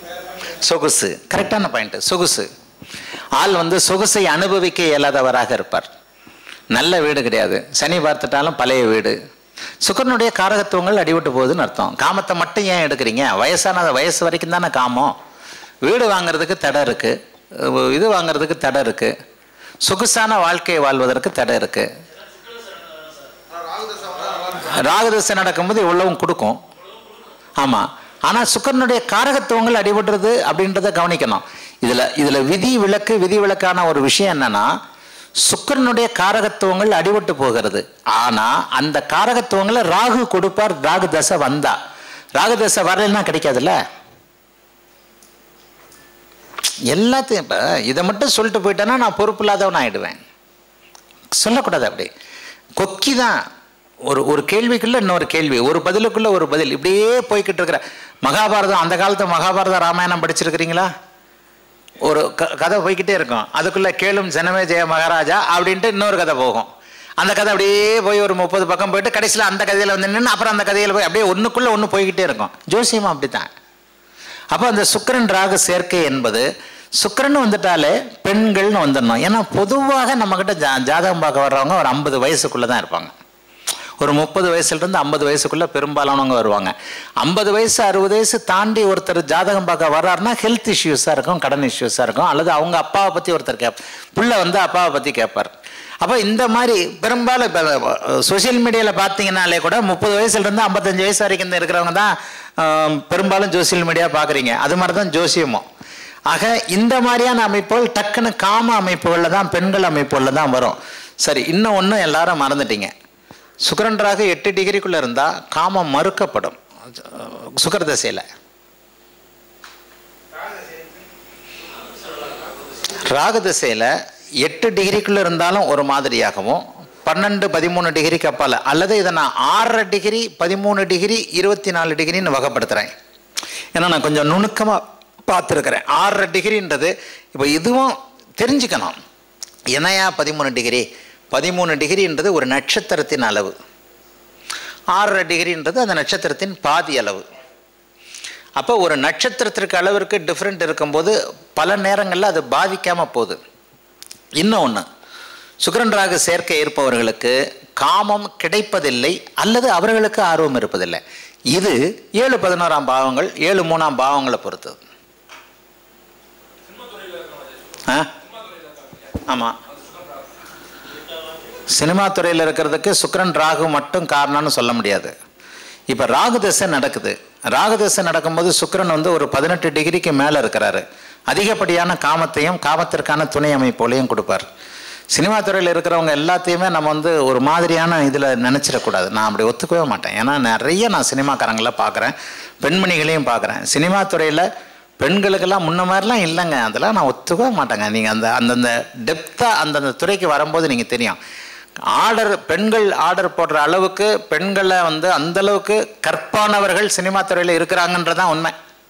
சொகுசு கரெக்டான பாயிண்ட் சொகுசு ஆள் வந்து சொகுசை அனுபவிக்க இயலாதவராக இருப்பார் நல்ல வீடு கிடையாது சனி பார்த்துட்டாலும் பழைய வீடு சுக்கரனுடைய காரகத்துவங்கள் அடிபட்டு போகுதுன்னு அர்த்தம் காமத்தை மட்டும் ஏன் எடுக்கிறீங்க வயசான வயசு வரைக்கும் தானே காமம் வீடு வாங்குறதுக்கு தடை இருக்கு அஹ் இது வாங்குறதுக்கு தடை இருக்கு சொகுசான வாழ்க்கையை வாழ்வதற்கு தடை இருக்கு ராகுதசை நடக்கும்போது இவ்வளவும் கொடுக்கும் ஆமாம் ஆனால் சுக்கரனுடைய காரகத்துவங்கள் அடிபடுறது அப்படின்றத கவனிக்கணும் இதில் இதில் விதி விலக்கு விதி விலக்கான ஒரு விஷயம் என்னன்னா சுக்கரனுடைய காரகத்துவங்கள் அடிபட்டு போகிறது ஆனால் அந்த காரகத்துவங்களை ராகு கொடுப்பார் ராகு தசை வந்தா ராகு தசை வரலைன்னா கிடைக்காதுல்ல எல்லாத்தையும் இப்போ இதை மட்டும் சொல்லிட்டு போயிட்டேன்னா நான் பொறுப்பு இல்லாதவன் ஆயிடுவேன் சொல்லக்கூடாது அப்படி கொக்கி தான் ஒரு ஒரு கேள்விக்குள்ள இன்னொரு கேள்வி ஒரு பதிலுக்குள்ள ஒரு பதில் இப்படியே போய்கிட்டு இருக்கிற மகாபாரதம் அந்த காலத்து மகாபாரத ராமாயணம் படிச்சிருக்கிறீங்களா ஒரு க கதை போய்கிட்டே இருக்கும் அதுக்குள்ள கேளும் ஜனமே ஜெய மகாராஜா அப்படின்ட்டு இன்னொரு கதை போகும் அந்த கதை அப்படியே போய் ஒரு முப்பது பக்கம் போயிட்டு கடைசியில் அந்த கதையில் வந்து நின்று அப்புறம் அந்த கதையில் போய் அப்படியே ஒன்றுக்குள்ளே ஒன்று போய்கிட்டே இருக்கும் ஜோசியமும் அப்படித்தான் அப்போ அந்த சுக்கிரன் ராகு சேர்க்கை என்பது சுக்கிரன் வந்துட்டாலே பெண்கள்னு வந்துடணும் ஏன்னா பொதுவாக நம்மக்கிட்ட ஜா ஜாதகம் பார்க்க வர்றவங்க ஒரு ஐம்பது வயசுக்குள்ளே தான் இருப்பாங்க ஒரு முப்பது வயசுலேருந்து ஐம்பது வயசுக்குள்ளே பெரும்பாலானவங்க வருவாங்க ஐம்பது வயசு அறுபது வயசு தாண்டி ஒருத்தர் ஜாதகம் பார்க்க வர்றாருன்னா ஹெல்த் இஷ்யூஸாக இருக்கும் கடன் இஷ்யூஸாக இருக்கும் அல்லது அவங்க அப்பாவை பற்றி ஒருத்தர் கேப் புள்ள வந்து அப்பாவை பற்றி கேட்பார் அப்போ இந்த மாதிரி பெரும்பாலும் இப்போ சோஷியல் மீடியாவில் பார்த்தீங்கன்னாலே கூட முப்பது வயசுலேருந்து ஐம்பத்தஞ்சு வயசு வரைக்கும் இந்த இருக்கிறவங்க தான் ஆம், பெரும்பாலும் சோஷியல் மீடியா பார்க்குறீங்க அது மாதிரி தான் ஜோசியமும் ஆக இந்த மாதிரியான அமைப்புகள் டக்குன்னு காம அமைப்புகளில் தான் பெண்கள் அமைப்புகளில் தான் வரும் சரி இன்னும் ஒன்றும் எல்லாரும் மறந்துட்டீங்க சுக்கரன்றாக எட்டு டிகிரிக்குள்ளே இருந்தால் காமம் மறுக்கப்படும் சுக்கர தசையில் ராகு திசையில் எட்டு டிகிரிக்குள்ளே இருந்தாலும் ஒரு மாதிரியாகவும் பன்னெண்டு பதிமூணு டிகிரிக்கு அப்பால் அல்லது இதை நான் ஆறரை டிகிரி பதிமூணு டிகிரி இருபத்தி நாலு டிகிரின்னு வகைப்படுத்துகிறேன் ஏன்னா நான் கொஞ்சம் நுணுக்கமாக பார்த்துருக்குறேன் ஆறரை டிகிரின்றது இப்போ இதுவும் தெரிஞ்சுக்கணும் என்னையா பதிமூணு டிகிரி பதிமூணு டிகிரின்றது ஒரு நட்சத்திரத்தின் அளவு ஆறரை டிகிரின்றது அந்த நட்சத்திரத்தின் பாதி அளவு அப்போ ஒரு நட்சத்திரத்திற்கு அளவிற்கு டிஃப்ரெண்ட் இருக்கும்போது பல நேரங்களில் அது பாதிக்காமல் போகுது இன்னும் ஒன்று சுக்கிரன் ராகு சேர்க்கை இருப்பவர்களுக்கு காமம் கிடைப்பதில்லை அல்லது அவர்களுக்கு ஆர்வம் இருப்பதில்லை இது ஏழு பதினோராம் பாவங்கள் ஏழு மூணாம் பாவங்களை பொறுத்தது ஆ ஆமாம் சினிமா துறையில் இருக்கிறதுக்கு சுக்கிரன் ராகு மட்டும் காரணம்னு சொல்ல முடியாது இப்போ ராகு தசை நடக்குது ராகு தசை நடக்கும்போது சுக்கிரன் வந்து ஒரு பதினெட்டு டிகிரிக்கு மேலே இருக்கிறாரு அதிகப்படியான காமத்தையும் காமத்திற்கான துணை அமைப்போலையும் கொடுப்பார் சினிமா துறையில் இருக்கிறவங்க எல்லாத்தையுமே நம்ம வந்து ஒரு மாதிரியான இதில் நினச்சிடக்கூடாது நான் அப்படி ஒத்துக்கவே மாட்டேன் ஏன்னா நிறைய நான் சினிமாக்காரங்களை பார்க்குறேன் பெண்மணிகளையும் பார்க்குறேன் சினிமா துறையில் பெண்களுக்கெல்லாம் முன்ன மாதிரிலாம் இல்லைங்க அதெல்லாம் நான் ஒத்துக்கவே மாட்டேங்க நீங்கள் அந்த அந்தந்த டெப்த்தாக அந்தந்த துறைக்கு வரும்போது நீங்கள் தெரியும் ஆர்டர் பெண்கள் ஆர்டர் போடுற அளவுக்கு பெண்களை வந்து அந்த அளவுக்கு கற்பானவர்கள் சினிமா துறையில் இருக்கிறாங்கன்றதான் உண்மை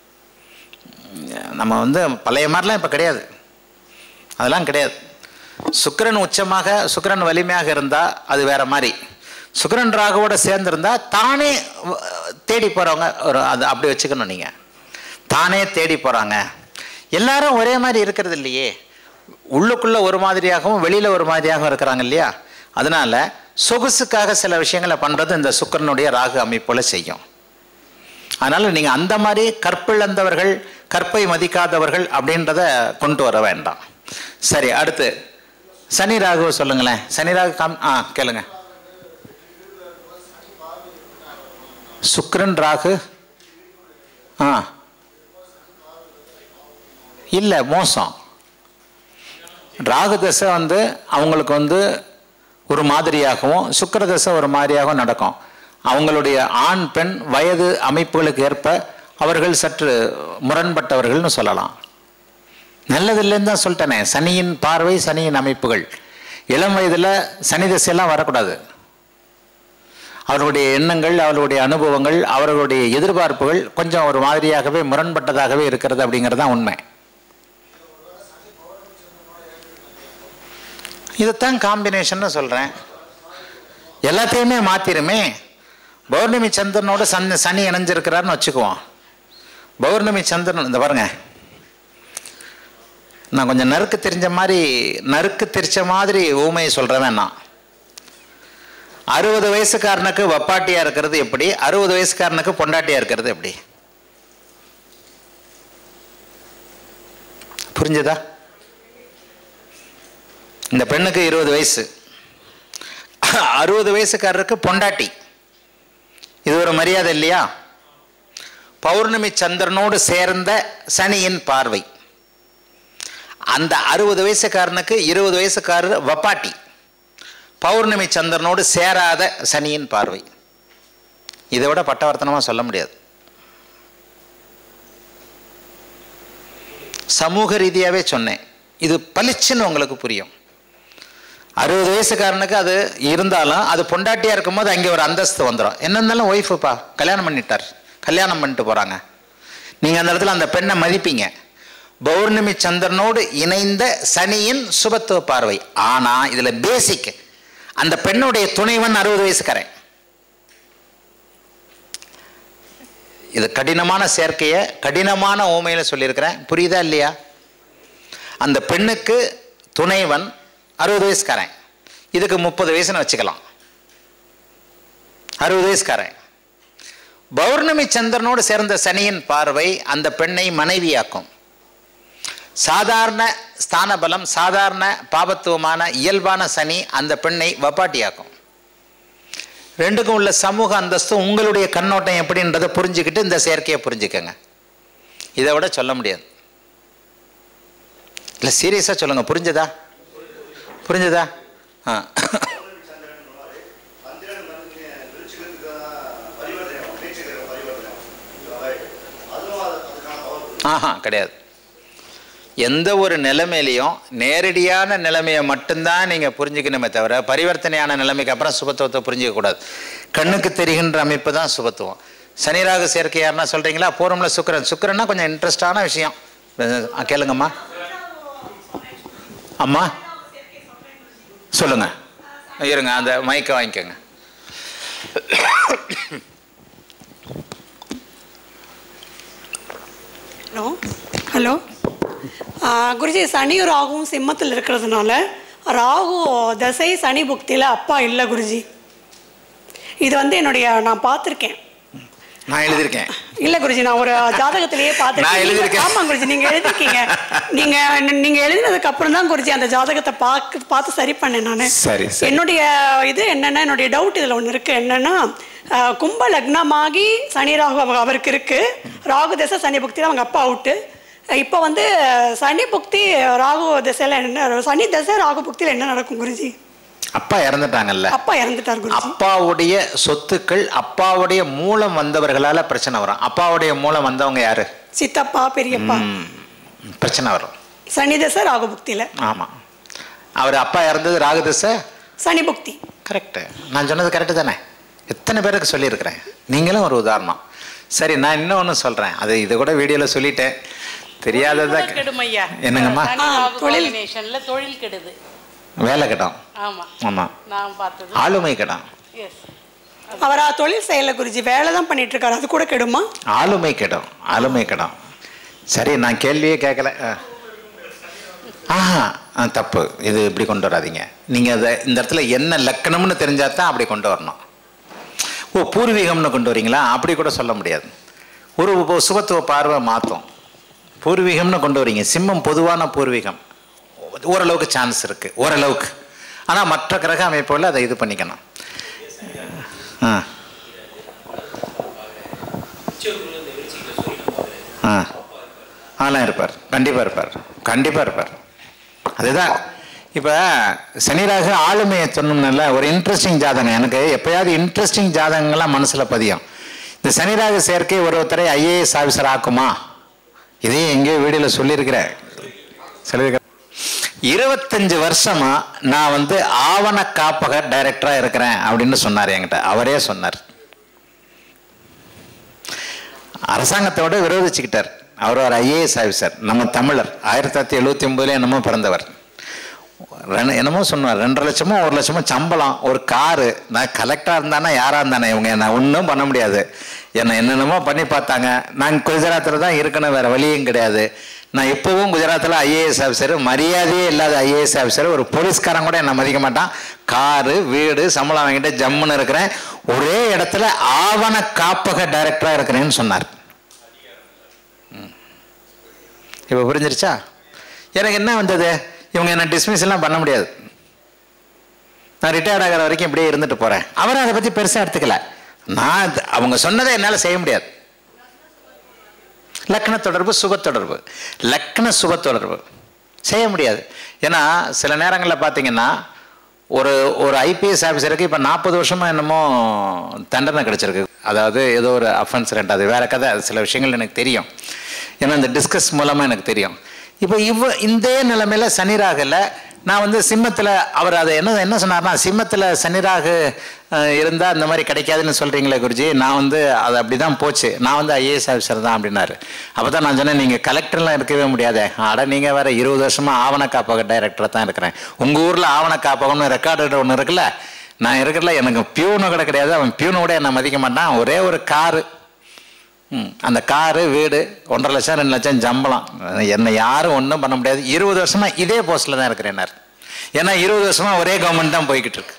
நம்ம வந்து பழைய மாதிரிலாம் இப்போ கிடையாது அதெல்லாம் கிடையாது சுக்கிரன் உச்சமாக சுக்கிரன் வலிமையாக இருந்தால் அது வேற மாதிரி சுக்கிரன் ராகுவோட சேர்ந்திருந்தா தானே வ- தேடி போகிறவங்க ஒரு அது அப்படி வச்சுக்கணும் நீங்கள் தானே தேடி போகிறாங்க எல்லாரும் ஒரே மாதிரி இருக்கிறது இல்லையே உள்ளுக்குள்ளே ஒரு மாதிரியாகவும் வெளியில் ஒரு மாதிரியாகவும் இருக்கிறாங்க இல்லையா அதனால சொகுசுக்காக சில விஷயங்களை பண்ணுறது இந்த சுக்கிரனுடைய ராகு அமைப்புல செய்யும் அதனால் நீங்கள் அந்த மாதிரி கற்பிழந்தவர்கள் கற்பை மதிக்காதவர்கள் அப்படின்றத கொண்டு வர வேண்டாம் சரி அடுத்து சனி ராகு சொல்லுங்களேன் சனி ராகு காம் ஆ கேளுங்க சுக்கிரன் ராகு ஆ இல்லை மோசம் ராகு தசை வந்து அவங்களுக்கு வந்து ஒரு மாதிரியாகவும் சுக்கிர தசை ஒரு மாதிரியாகவும் நடக்கும் அவங்களுடைய ஆண் பெண் வயது அமைப்புகளுக்கு ஏற்ப அவர்கள் சற்று முரண்பட்டவர்கள்னு சொல்லலாம் நல்லதில்லைன்னு தான் சொல்லிட்டேனே சனியின் பார்வை சனியின் அமைப்புகள் இளம் வயதில் சனி திசையெல்லாம் வரக்கூடாது அவர்களுடைய எண்ணங்கள் அவர்களுடைய அனுபவங்கள் அவர்களுடைய எதிர்பார்ப்புகள் கொஞ்சம் ஒரு மாதிரியாகவே முரண்பட்டதாகவே இருக்கிறது அப்படிங்கிறது தான் உண்மை இதைத்தான் காம்பினேஷன்னு சொல்கிறேன் எல்லாத்தையுமே மாற்றிருமே பௌர்ணமி சந்திரனோட சன் சனி இணைஞ்சிருக்கிறாருன்னு வச்சுக்குவோம் பௌர்ணமி சந்திரன் இந்த பாருங்க நான் கொஞ்சம் நறுக்கு தெரிஞ்ச மாதிரி நறுக்கு தெரிச்ச மாதிரி ஊமையை சொல்கிறவன் நான் அறுபது வயசுக்காரனுக்கு வப்பாட்டியா இருக்கிறது எப்படி அறுபது வயசுக்காரனுக்கு பொண்டாட்டியா இருக்கிறது எப்படி புரிஞ்சுதா இந்த பெண்ணுக்கு இருபது வயசு அறுபது வயசுக்காரருக்கு பொண்டாட்டி இது ஒரு மரியாதை இல்லையா பௌர்ணமி சந்திரனோடு சேர்ந்த சனியின் பார்வை அந்த அறுபது வயசுக்காரனுக்கு இருபது வயசுக்காரர் வப்பாட்டி பௌர்ணமி சந்திரனோடு சேராத சனியின் பார்வை இதை விட பட்டவர்த்தனமாக சொல்ல முடியாது சமூக ரீதியாகவே சொன்னேன் இது பளிச்சுன்னு உங்களுக்கு புரியும் அறுபது வயசுக்காரனுக்கு அது இருந்தாலும் அது பொண்டாட்டியாக இருக்கும்போது அங்கே ஒரு அந்தஸ்து வந்துடும் என்ன இருந்தாலும் ஒய்ஃபுப்பா கல்யாணம் பண்ணிட்டார் கல்யாணம் பண்ணிட்டு போகிறாங்க நீங்கள் அந்த இடத்துல அந்த பெண்ணை மதிப்பீங்க பௌர்ணமி சந்திரனோடு இணைந்த சனியின் சுபத்துவ பார்வை ஆனால் இதில் பேசிக் அந்த பெண்ணுடைய துணைவன் அறுபது வயசுக்காரன் இது கடினமான சேர்க்கையை கடினமான ஓமையில் சொல்லியிருக்கிறேன் புரியுதா இல்லையா அந்த பெண்ணுக்கு துணைவன் அறுபது வயசுக்காரன் இதுக்கு முப்பது வயசுன்னு வச்சுக்கலாம் அறுபது வயசுக்காரன் பௌர்ணமி சந்திரனோடு சேர்ந்த சனியின் பார்வை அந்த பெண்ணை மனைவியாக்கும் சாதாரண ஸ்தான பலம் சாதாரண பாபத்துவமான இயல்பான சனி அந்த பெண்ணை வப்பாட்டியாக்கும் ரெண்டுக்கும் உள்ள சமூக அந்தஸ்து உங்களுடைய கண்ணோட்டம் எப்படின்றதை புரிஞ்சுக்கிட்டு இந்த செயற்கையை புரிஞ்சுக்கங்க இதை விட சொல்ல முடியாது இல்லை சீரியஸாக சொல்லுங்கள் புரிஞ்சதா புரிஞ்சதா ஆ ஆஹா கிடையாது எந்த ஒரு நிலைமையிலையும் நேரடியான நிலைமையை மட்டும்தான் நீங்கள் புரிஞ்சுக்கணுமே தவிர பரிவர்த்தனையான நிலைமைக்கு அப்புறம் சுபத்துவத்தை புரிஞ்சிக்க கூடாது கண்ணுக்கு தெரிகின்ற அமைப்பு தான் சுபத்துவம் சனிராக சேர்க்கை யாருன்னா சொல்கிறீங்களா பூர்வம்ல சுக்கிரன் சுக்கிரன்னா கொஞ்சம் இன்ட்ரெஸ்டான விஷயம் ஆ, கேளுங்கம்மா அம்மா சொல்லுங்க இருங்க அந்த மைக்கை வாங்கிக்கோங்க ஹலோ ஹலோ ஆ, குருஜி சனியும் ராகுவும் சிம்மத்தில் இருக்கிறதுனால ராகு தசை சனி புக்தியில் அப்பா இல்லை குருஜி இது வந்து என்னுடைய நான் பார்த்துருக்கேன் நான் எழுதியிருக்கேன் இல்ல குருஜி நான் ஒரு ஜாதகத்திலேயே நான் பார்த்துருக்கேன் எழுதியிருக்கேன். ஆமா குருஜி நீங்க எழுதிருக்கீங்க நீங்க நீங்க எழுதினதுக்கு அப்புறம் தான் குருஜி அந்த ஜாதகத்தை பார்த்து பார்த்து சரி பண்ணேன் நான் சரி, சரி. என்னுடைய இது என்னன்னா என்னுடைய டவுட் இதுல ஒன்று இருக்கு என்னன்னா அஹ், கும்ப லக்னமாகி சனி ராகு அவ- அவருக்கு இருக்கு ராகு தசை சனி புக்தியில் அவங்க அப்பா அவுட்டு இப்போ வந்து சனி புக்தி ராகு திசையில் என்ன சனி தசை ராகு புக்தியில் என்ன நடக்கும் குருஜி அப்பா இறந்துட்டாங்கல்ல அப்பா இறந்துட்டார் குருஜி அப்பாவுடைய சொத்துக்கள் அப்பாவுடைய மூலம் வந்தவர்களால பிரச்சனை வரும் அப்பாவுடைய மூலம் வந்தவங்க யாரு சித்தப்பா பெரியப்பா ம், பிரச்சனை வரும் சனி தசை ராகு புக்தியில் ஆமாம் அவர் அப்பா இறந்தது ராகுதசை சனி புக்தி கரெக்டு நான் சொன்னது கரெக்டு தானே எத்தனை பேருக்கு சொல்லியிருக்கிறேன் நீங்களும் ஒரு உதாரணம் சரி நான் இன்னொன்று சொல்கிறேன் அது இது கூட வீடியோவில் சொல்லிட்டேன் தெரியாததா தொழில் கெடும் ஐயா என்னங்கம்மா சனி ஆ, ராகு தொழில். combinationல தொழில் கெடுது வேலை கிடம் ஆமா ஆமாம் நான் பார்த்தது ஆளுமை கிடம் எஸ் அவரா தொழில் செய்யல குருஜி வேலை தான் பண்ணிட்டு இருக்காரு அது கூட கெடுமா ஆளுமை கிடம் ஆளுமை கிடம் சரி நான் கேள்வியே கேட்கல ஆ. ஆஹா ஆ, தப்பு இது இப்படி கொண்டு வராதீங்க நீங்கள் அதை இந்த இடத்துல என்ன லக்கணம்னு தெரிஞ்சா தான் அப்படி கொண்டு வரணும் ஓ பூர்வீகம்னு கொண்டு வரீங்களா அப்படி கூட சொல்ல முடியாது ஒரு உப- சுபத்துவ பார்வை மாற்றும் பூர்வீகம்னு கொண்டு வரீங்க சிம்மம் பொதுவான பூர்வீகம் ஓரளவுக்கு சான்ஸ் இருக்குது ஓரளவுக்கு ஆனால் மற்ற கிரக அமைப்புகளில் அதை இது பண்ணிக்கணும் ஆ ஆ அதெல்லாம் இருப்பார் கண்டிப்பாக இருப்பார் கண்டிப்பாக இருப்பார் அதுதான் இப்போ சனிராக ஆளுமையை சொன்னோம்னால ஒரு இன்ட்ரெஸ்டிங் ஜாதகம் எனக்கு எப்பயாவது இன்ட்ரெஸ்டிங் ஜாதகங்கள்லாம் மனசில் பதியும் இந்த சனிராக சேர்க்கை ஒருத்தரை ஐஏஎஸ் ஆஃபீஸர் ஆக்குமா இதையும் எங்கேயோ வீடியோவில் சொல்லியிருக்கிறேன் சொல்லியிருக்கிறேன் இருபத்தஞ்சு வருஷமா நான் வந்து ஆவண காப்பக டைரக்டராக இருக்கிறேன் அப்படின்னு சொன்னார் என்கிட்ட அவரே சொன்னார் அரசாங்கத்தோட விரோதிச்சுக்கிட்டார் அவர் ஒரு ஐஏஎஸ் ஆஃபீஸர் நம்ம தமிழர் ஆயிரத்தி தொள்ளாயிரத்தி எழுபத்தி ஒன்பதுல என்னமோ பிறந்தவர் ரெண்டு- என்னமோ சொன்னார் ரெண்டரை லட்சமோ ஒரு லட்சமோ சம்பளம் ஒரு காரு நான் கலெக்டராக இருந்தானே யாராக இருந்தானே இவங்க நான் ஒன்றும் பண்ண முடியாது என்னை என்னென்னமோ பண்ணி பார்த்தாங்க நான் குஜராத்தில் தான் இருக்கணும் வேறு வழியும் கிடையாது நான் இப்போவும் குஜராத்தில் ஐஏஎஸ் ஆஃபீஸர் மரியாதையே இல்லாத ஐஏஎஸ் ஆஃபீஸர் ஒரு போலீஸ்காரன் கூட என்னை மதிக்க மாட்டான் காரு வீடு சம்பளம் வாங்கிட்டு ஜம்முன்னு இருக்கிறேன் ஒரே இடத்துல ஆவண காப்பக டைரக்டராக இருக்கிறேன்னு சொன்னார் இப்போ புரிஞ்சிருச்சா எனக்கு என்ன வந்தது இவங்க என்ன டிஸ்மிஸ் எல்லாம் பண்ண முடியாது நான் ரிட்டையர்ட் ஆகிற வரைக்கும் இப்படியே இருந்துட்டு போகிறேன் அவரும் அதை பற்றி பெருசாக எடுத்துக்கல நான் அது- அவங்க சொன்னதை என்னால் செய்ய முடியாது லக்ன தொடர்பு சுப தொடர்பு லக்ன சுப தொடர்பு செய்ய முடியாது ஏன்னா சில நேரங்களில் பார்த்தீங்கன்னா ஒரு ஒரு ஐபிஎஸ் ஆஃபீஸருக்கு இப்போ நாற்பது வருஷமா என்னமோ தண்டனை கிடைச்சிருக்கு அதாவது ஏதோ ஒரு அஃபென்ஸ் ரெண்டு அது வேற கதை அது சில விஷயங்கள் எனக்கு தெரியும் ஏன்னா இந்த டிஸ்கஸ் மூலமாக எனக்கு தெரியும் இப்போ இவ இந்த நிலைமையில சனிராகல நான் வந்து சிம்மத்தில் அவர் அதை என்ன என்ன சொன்னார்னா சிம்மத்தில் சனிராகு இருந்தால் இந்த மாதிரி கிடைக்காதுன்னு சொல்கிறீங்களே குருஜி நான் வந்து அது அப்படி தான் போச்சு நான் வந்து ஐஏஎஸ் ஆஃபீஸர் தான் அப்படின்னாரு அப்போ தான் நான் சொன்னேன் நீங்கள் கலெக்டர்லாம் இருக்கவே முடியாதே அட நீங்கள் வேறு இருபது வருஷமாக ஆவண காப்பக டைரக்டராக தான் இருக்கிறேன் உங்கள் ஊரில் ஆவண காப்பகம்னு ரெக்கார்டு ஒன்று இருக்குல்ல நான் இருக்கிறல எனக்கு பியூனு கூட கிடையாது அவன் பியூனு கூட என்னை மதிக்க மாட்டான் ஒரே ஒரு காரு ம், அந்த காரு வீடு ஒன்றரை லட்சம் ரெண்டு லட்சம் சம்பளம் என்னை யாரும் ஒன்றும் பண்ண முடியாது இருபது வருஷமா இதே போஸ்ட்டில் தான் இருக்கிறேன்னார் ஏன்னா இருபது வருஷமா ஒரே கவர்மெண்ட் தான் போய்கிட்டு இருக்கு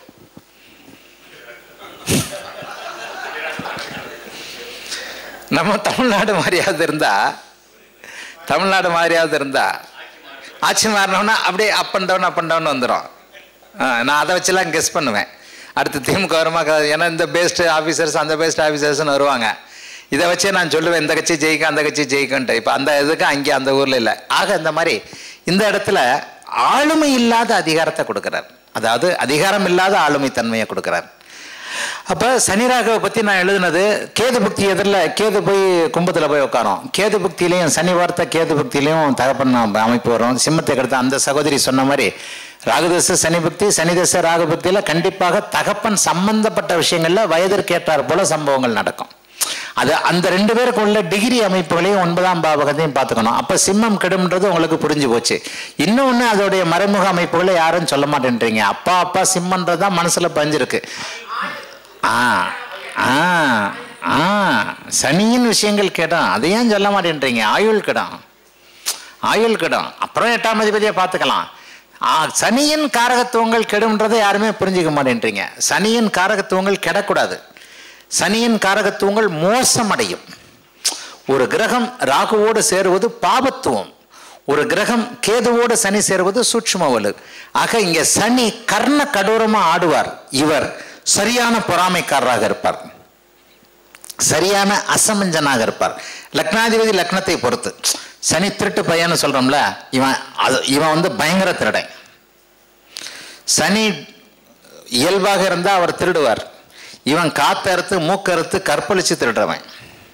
நம்ம தமிழ்நாடு மாதிரியாவது இருந்தா தமிழ்நாடு மாதிரியாவது இருந்தா ஆட்சி மாறினோன்னா அப்படியே up and down up and down வந்துடும் நான் அதை வச்சுலாம் கெஸ் பண்ணுவேன் அடுத்து திமுக வருமா க- ஏன்னா இந்த பெஸ்ட் ஆஃபீஸர்ஸ் அந்த பெஸ்ட் ஆஃபீஸர்ஸ்னு வருவாங்க இதை வச்சே நான் சொல்லுவேன் இந்த கட்சி ஜெயிக்கும் அந்த கட்சி ஜெயிக்கும்ன்ட்டு இப்போ அந்த இதுக்கு அங்கே அந்த ஊரில் இல்லை ஆக இந்த மாதிரி இந்த இடத்துல ஆளுமை இல்லாத அதிகாரத்தை கொடுக்குறார் அதாவது அதிகாரம் இல்லாத ஆளுமை தன்மையை கொடுக்குறார் அப்போ சனிராகவை பற்றி நான் எழுதுனது கேது புக்தி எதிரில் கேது போய் கும்பத்தில் போய் உட்காரோம் கேது புக்தியிலையும் சனி வார்த்தை கேது புக்தியிலையும் தகப்பன் அமைப்பு வரும் சிம்மத்தை கடுத்த அந்த சகோதரி சொன்ன மாதிரி ராகுதச சனி புக்தி சனிதச ராகு புக்தியில் கண்டிப்பாக தகப்பன் சம்பந்தப்பட்ட விஷயங்களில் வயதிற்கு ஏற்றார் போல சம்பவங்கள் நடக்கும் அது அந்த ரெண்டு பேருக்கு உள்ள டிகிரி அமைப்புகளையும் ஒன்பதாம் பாவகத்தையும் பார்த்துக்கணும் அப்போ சிம்மம் கெடும்ன்றது உங்களுக்கு புரிஞ்சு போச்சு இன்னொன்று அதோடைய மறைமுக அமைப்புகளை யாரும் சொல்ல மாட்டேன்றீங்க அப்பா அப்பா சிம்மன்றது தான் மனசில் பஞ்சிருக்கு ஆ ஆ ஆ சனியின் விஷயங்கள் கேட்டோம் அதை ஏன் சொல்ல மாட்டேன்றீங்க ஆயுள் கிடம் ஆயுள் கிடம் அப்புறம் எட்டாம் அதிபதியை பார்த்துக்கலாம் ஆ, சனியின் காரகத்துவங்கள் கெடும்ன்றதை யாருமே புரிஞ்சுக்க மாட்டேன்றீங்க சனியின் காரகத்துவங்கள் கெடக்கூடாது சனியின் காரகத்துவங்கள் மோசமடையும் ஒரு கிரகம் ராகுவோடு சேருவது பாபத்துவம் ஒரு கிரகம் கேதுவோடு சனி சேருவது சூட்சும வலு ஆக இங்க சனி கர்ண கடூரமா ஆடுவார் இவர் சரியான பொறாமைக்காரராக இருப்பார் சரியான அசமஞ்சனாக இருப்பார் லக்னாதிபதி லக்னத்தை பொறுத்து சனி திருட்டு பையன்னு சொல்றோம்ல இவன் அது இவன் வந்து பயங்கர திருடன் சனி இயல்பாக இருந்தால் அவர் திருடுவார் இவன் காத்தறுத்து மூக்கறுத்து கற்பழிச்சு திருடுறவன்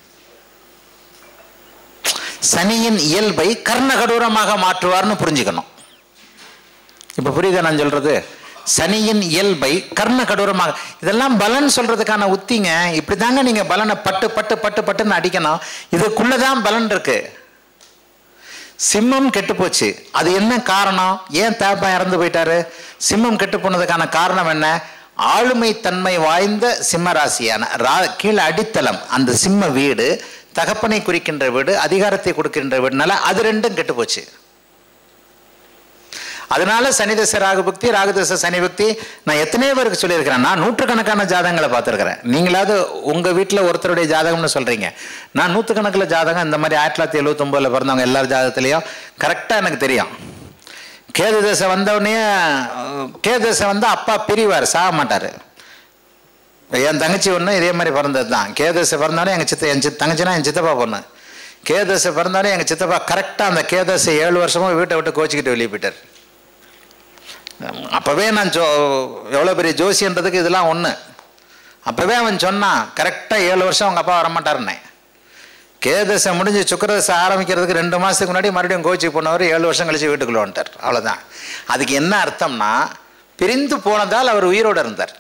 சனியின் இயல்பை கர்ணகடூரமாக மாற்றுவார்னு புரிஞ்சுக்கணும் இப்ப புரியுதா நான் சொல்றது சனியின் இயல்பை கர்ண கடூரமாக இதெல்லாம் பலன் சொல்றதுக்கான உத்திங்க இப்படிதாங்க நீங்க பலனை பட்டு பட்டு பட்டு பட்டுன்னு அடிக்கணும் இதுக்குள்ளதான் பலன் இருக்கு சிம்மம் கெட்டு போச்சு அது என்ன காரணம் ஏன் தேப்பன் இறந்து போயிட்டாரு சிம்மம் கெட்டு போனதுக்கான காரணம் என்ன ஆளுமை தன்மை வாய்ந்த சிம்ம ராசியான ரா கீழே அடித்தளம் அந்த சிம்ம வீடு தகப்பனை குறிக்கின்ற வீடு அதிகாரத்தை கொடுக்கின்ற வீடுனால அது ரெண்டும் கெட்டு போச்சு அதனால சனிதச ராகுபக்தி ராகுதச சனி பக்தி நான் எத்தனையோ பேருக்கு சொல்லியிருக்கிறேன் நான் நூற்றுக்கணக்கான ஜாதகங்களை பார்த்துருக்கிறேன் நீங்களாவது உங்கள் வீட்டில் ஒருத்தருடைய ஜாதகம்னு சொல்கிறீங்க நான் நூற்றுக்கணக்கில் ஜாதகம் இந்த மாதிரி ஆயிரத்தி தொள்ளாயிரத்தி எழுபத்தொம்போதில் பிறந்தவங்க எல்லார் ஜாதகத்துலேயும் கரெக்டாக எனக்கு தெரியும் கேது தசை வந்தவுடனே கேது தசை வந்து அப்பா பிரிவார் சாக மாட்டார் என் தங்கச்சி ஒன்று இதே மாதிரி பிறந்தது தான் கேதசை பிறந்தாலும் எங்கள் சித்த என் சித்த தங்கச்சினா என் சித்தப்பா பொண்ணு கேதசை பிறந்தாலும் எங்கள் சித்தப்பா கரெக்டாக அந்த கேதசை ஏழு வருஷமும் வீட்டை விட்டு கோச்சிக்கிட்டு வெளியே போயிட்டார் அப்போவே நான் ஜோ எவ்வளோ பெரிய ஜோசின்றதுக்கு இதெல்லாம் ஒன்று அப்போவே அவன் சொன்னான் கரெக்டாக ஏழு வருஷம் அவங்க அப்பா வரமாட்டாருன்னே கேதசை முடிஞ்சு சுக்கரதசை ஆரம்பிக்கிறதுக்கு ரெண்டு மாதத்துக்கு முன்னாடி மறுபடியும் கோச்சிக்கு போனவர் ஏழு வருஷம் கழிச்சு வீட்டுக்குள்ள வந்துட்டார் அவ்வளோதான் அதுக்கு என்ன அர்த்தம்னா பிரிந்து போனதால் அவர் உயிரோடு இருந்தார்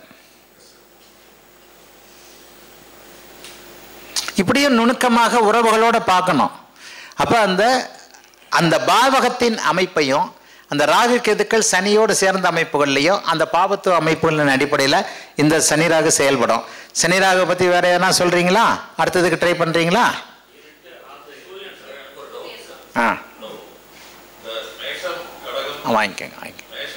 இப்படியும் நுணுக்கமாக உறவுகளோட பார்க்கணும் அப்போ அந்த அந்த பாவகத்தின் அமைப்பையும் அந்த ராகு கேதுக்கள் சனியோடு சேர்ந்த அமைப்புகள்லையும் அந்த பாவத்துவ அமைப்புகளின் அடிப்படையில் இந்த சனி ராகு செயல்படும் சனி ராகு பற்றி வேற எதனா சொல்கிறீங்களா அடுத்ததுக்கு ட்ரை பண்ணுறீங்களா ஆ ஆ, வாங்கிக்கோங்க வாங்கிக்கோங்க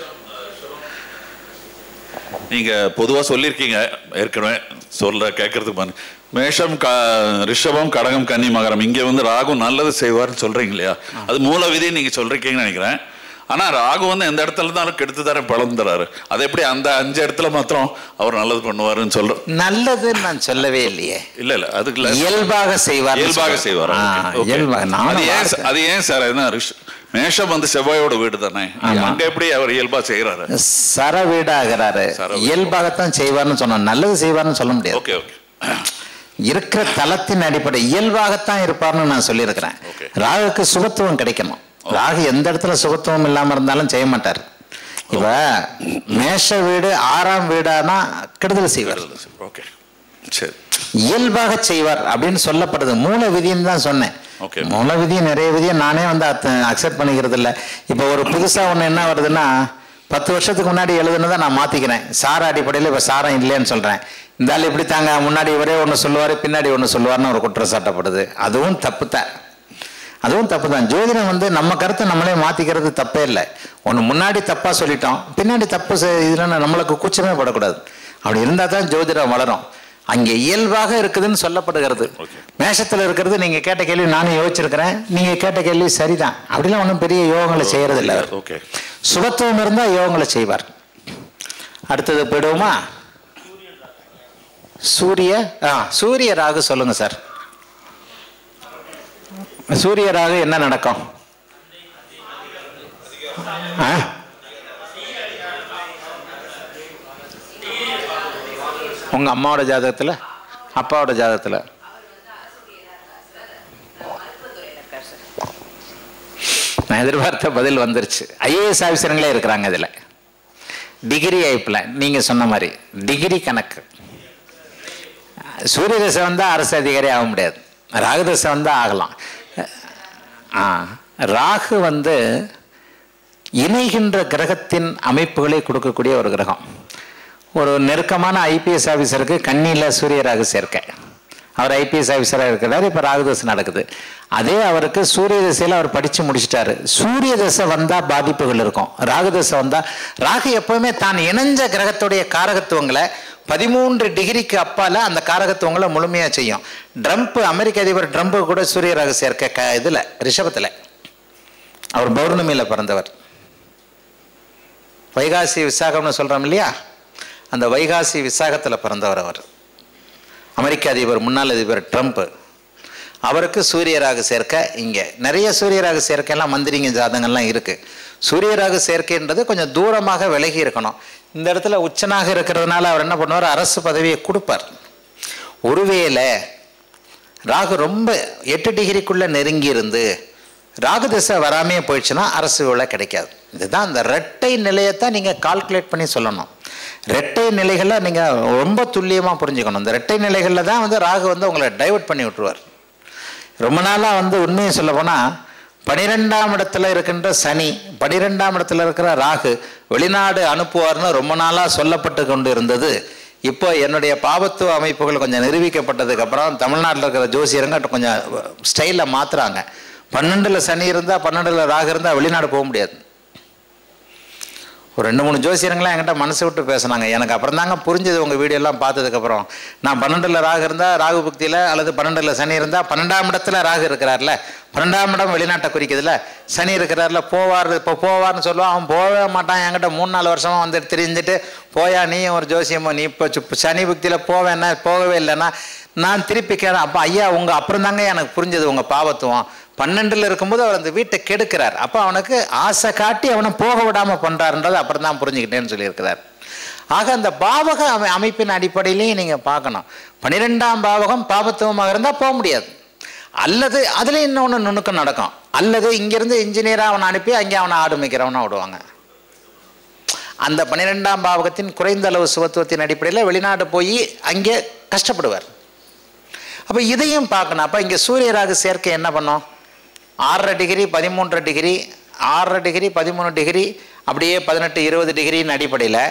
நீங்க பொதுவா சொல்லியிருக்கீங்க ஏற்கனவே சொல்ல கேட்கறதுக்கு பாருங்க மேஷம் க ரிஷபம் கடகம் கன்னி மகரம் இங்க வந்து ராகு நல்லது செய்வார்னு சொல்றீங்க இல்லையா அது மூல விதி நீங்க சொல்றீங்கன்னு நினைக்கிறேன் ஆனா ராகு வந்து எந்த இடத்துல இருந்தாலும் கெடுத்து தர பலன் தராரு அது எப்படி அந்த அஞ்சு இடத்துல மாத்திரம் அவர் நல்லது பண்ணுவாருன்னு சொல்ற நல்லதுன்னு நான் சொல்லவே இல்லையே இல்ல இல்ல அதுக்கு இல்ல. இயல்பாக செய்வார் இயல்பாக செய்வார் இயல்பாக அது நானும் ஏன் சார் அது ஏன் சார் என்ன ரிஷ- மேஷம் வந்து செவ்வாயோட வீடு தானே ஆமா. அங்க எப்படி அவர் இயல்பா செய்யறாரு சர வீடாகிறாரு சர வீடு. இயல்பாகத்தான் செய்வார்னு சொன்னோம் நல்லது செய்வார்னு சொல்ல முடியாது ஓகே ஓகே இருக்கிற தலத்தின் அடிப்படை இயல்பாகத்தான் இருப்பார்னு நான் சொல்லியிருக்கிறேன் Okay. ராகுக்கு சுபத்துவம் கிடைக்கணும் ராகு எந்த இடத்துல சுபத்துவம் இல்லாம இருந்தாலும் செய்ய மாட்டார் இப்ப மேஷ வீடு ஆறாம் வீடானா கெடுதல் செய்வார் ஓகே சரி இயல்பாக செய்வார் அப்படின்னு சொல்லப்படுது மூல விதின்னு தான் சொன்னேன் Okay. மூல விதி நிறைய விதியை நானே வந்து அக்செப்ட் பண்ணிக்கிறது இல்லை இப்போ ஒரு புதுசா ஒன்று என்ன வருதுன்னா பத்து வருஷத்துக்கு முன்னாடி எழுதுனதை நான் மாத்திக்கிறேன் சார அடிப்படையில் இப்போ சாரம் இல்லைன்னு சொல்றேன் இந்த ஆள் இப்படி தாங்க முன்னாடி இவரே ஒன்று சொல்லுவார் பின்னாடி ஒன்று சொல்லுவார்னு ஒரு குற்றம் சாட்டப்படுது அதுவும் தப்பு தான் அதுவும் தப்பு தான் ஜோதிடம் வந்து நம்ம கருத்தை நம்மளே மாத்திக்கிறது தப்பே இல்லை ஒன்று முன்னாடி தப்பா சொல்லிட்டோம் பின்னாடி தப்பு செ- இதுல நம்மளுக்கு கூச்சமே படக்கூடாது அப்படி இருந்தால் தான் ஜோதிடம் வளரும் அங்கே இயல்பாக இருக்குதுன்னு சொல்லப்படுகிறது மேஷத்தில் இருக்கிறது நீங்க கேட்ட கேள்வி நானும் யோசிச்சிருக்கிறேன் நீங்க கேட்ட கேள்வி சரிதான் அப்படிலாம் ஒன்றும் பெரிய யோகங்களை செய்யறது இல்லை அவர். ஓகே சுபத்துவம் இருந்தால் யோகங்களை செய்வார் அடுத்தது போயிடுவோமா சூரிய ஆ சூரிய ராகு சொல்லுங்க சார் சூரிய ராகு என்ன நடக்கும் ஆ? உங்க அம்மாவோட ஜாதகத்துல அப்பாவோட ஜாதகத்துல நான் எதிர்பார்த்த பதில் வந்துருச்சு ஐஏஎஸ் ஆஃபீஸருங்களே இருக்கிறாங்க இதில் டிகிரி ஐப்பில் நீங்கள் சொன்ன மாதிரி டிகிரி கணக்கு சூரிய தசை வந்தால் அரசு அதிகாரி ஆக முடியாது ராகு தசை வந்தால் ஆகலாம் ஆ ராகு வந்து இணைகின்ற கிரகத்தின் அமைப்புகளை கொடுக்கக்கூடிய ஒரு கிரகம் ஒரு நெருக்கமான ஐபிஎஸ் ஆஃபீஸருக்கு கண்ணியில் சூரிய ராகு சேர்க்கை அவர் ஐபிஎஸ் ஆஃபீஸராக இருக்கிறார் இப்போ ராகுதசை நடக்குது அதே அவருக்கு சூரிய தசையில் அவர் படித்து முடிச்சிட்டாரு சூரிய தசை வந்தால் பாதிப்புகள் இருக்கும் ராகுதசை வந்தால் ராகு எப்பவுமே தான் இணைஞ்ச கிரகத்துடைய காரகத்துவங்களை பதிமூன்று டிகிரிக்கு அப்பால அந்த காரகத்துவங்களை முழுமையாக செய்யும் ட்ரம்ப் அமெரிக்க அதிபர் ட்ரம்ப் கூட சூரிய ராகு சேர்க்க க இதில் ரிஷபத்தில் அவர் பௌர்ணமியில் பிறந்தவர் வைகாசி விசாகம்னு சொல்கிறோம் இல்லையா அந்த வைகாசி விசாகத்தில் பிறந்தவர் அவர் அமெரிக்க அதிபர் முன்னாள் அதிபர் ட்ரம்ப் அவருக்கு சூரியராகு சேர்க்கை இங்கே நிறைய சூரியராகு சேர்க்கையெல்லாம் மந்திரிங்க ஜாதகங்கள்லாம் இருக்குது சூரியராகு சேர்க்கைன்றது கொஞ்சம் தூரமாக விலகி இருக்கணும் இந்த இடத்துல உச்சனாக இருக்கிறதுனால அவர் என்ன பண்ணுவார் அரசு பதவியை கொடுப்பார் ஒருவேளை ராகு ரொம்ப எட்டு டிகிரிக்குள்ளே நெருங்கி இருந்து ராகு திசை வராமையே போயிடுச்சுன்னா அரசு வேலை கிடைக்காது இதுதான் இந்த ரெட்டை நிலையத்தான் நீங்கள் கால்குலேட் பண்ணி சொல்லணும் ரெட்டை நிலைகளை நீங்கள் ரொம்ப துல்லியமாக புரிஞ்சுக்கணும் இந்த ரெட்டை நிலைகளில் தான் வந்து ராகு வந்து உங்களை டைவர்ட் பண்ணி விட்டுருவார் ரொம்ப நாளாக வந்து உண்மையை சொல்ல போனால் பனிரெண்டாம் இடத்துல இருக்கின்ற சனி பனிரெண்டாம் இடத்துல இருக்கிற ராகு வெளிநாடு அனுப்புவார்னு ரொம்ப நாளாக சொல்லப்பட்டு கொண்டு இருந்தது இப்போ என்னுடைய பாவத்துவ அமைப்புகள் கொஞ்சம் நிரூபிக்கப்பட்டதுக்கு அப்புறம் தமிழ்நாட்டில் இருக்கிற ஜோசியருங்க கொஞ்சம் ஸ்டைலில் மாற்றுறாங்க பன்னெண்டில் சனி இருந்தால் பன்னெண்டில் ராகு இருந்தால் வெளிநாடு போக முடியாது ஒரு ரெண்டு மூணு ஜோசியருங்களாம் என்கிட்ட மனசு விட்டு பேசுனாங்க எனக்கு அப்புறம் தாங்க புரிஞ்சது உங்கள் வீடியோலாம் பார்த்ததுக்கப்புறம் நான் பன்னெண்டில் ராகு இருந்தால் ராகு புக்தியில் அல்லது பன்னெண்டில் சனி இருந்தால் பன்னெண்டாம் இடத்துல ராகு இருக்கிறார்ல பன்னெண்டாம் இடம் வெளிநாட்டை குறிக்குதுல்ல சனி இருக்கிறார்ல போவார் இப்போ போவார்னு சொல்லுவான் அவன் போகவே மாட்டான் என்கிட்ட மூணு நாலு வருஷமாக வந்து தெரிஞ்சுட்டு போயா நீயும் ஒரு ஜோசியமோ நீ இப்போ சுப் சனி புக்தியில் போவேன்னா போகவே இல்லைன்னா நான் திருப்பி கேட்டேன் அப்போ ஐயா உங்கள் அப்புறம் தாங்க எனக்கு புரிஞ்சது உங்கள் பாவத்துவம் பன்னெண்டில் இருக்கும்போது அவர் அந்த வீட்டை கெடுக்கிறார் அப்போ அவனுக்கு ஆசை காட்டி அவனை போக விடாமல் பண்ணுறாருன்றதை அப்புறம் தான் புரிஞ்சுக்கிட்டேன்னு சொல்லியிருக்கிறார் ஆக அந்த பாவக அமை அமைப்பின் அடிப்படையிலையும் நீங்கள் பார்க்கணும் பன்னிரெண்டாம் பாவகம் பாபத்துவமாக இருந்தால் போக முடியாது அல்லது அதில் இன்னொன்று நுணுக்கம் நடக்கும் அல்லது இங்கேருந்து இன்ஜினியராக அவனை அனுப்பி அங்கே அவனை ஆடு மேய்க்கிறவனை விடுவாங்க அந்த பன்னிரெண்டாம் பாவகத்தின் குறைந்த அளவு சுபத்துவத்தின் அடிப்படையில் வெளிநாடு போய் அங்கே கஷ்டப்படுவார் அப்போ இதையும் பார்க்கணும் அப்போ இங்கே சூரியராகு சேர்க்கை என்ன பண்ணோம் ஆறரை டிகிரி பதிமூன்றரை டிகிரி ஆறரை டிகிரி பதிமூணு டிகிரி அப்படியே பதினெட்டு இருபது டிகிரியின் அடிப்படையில்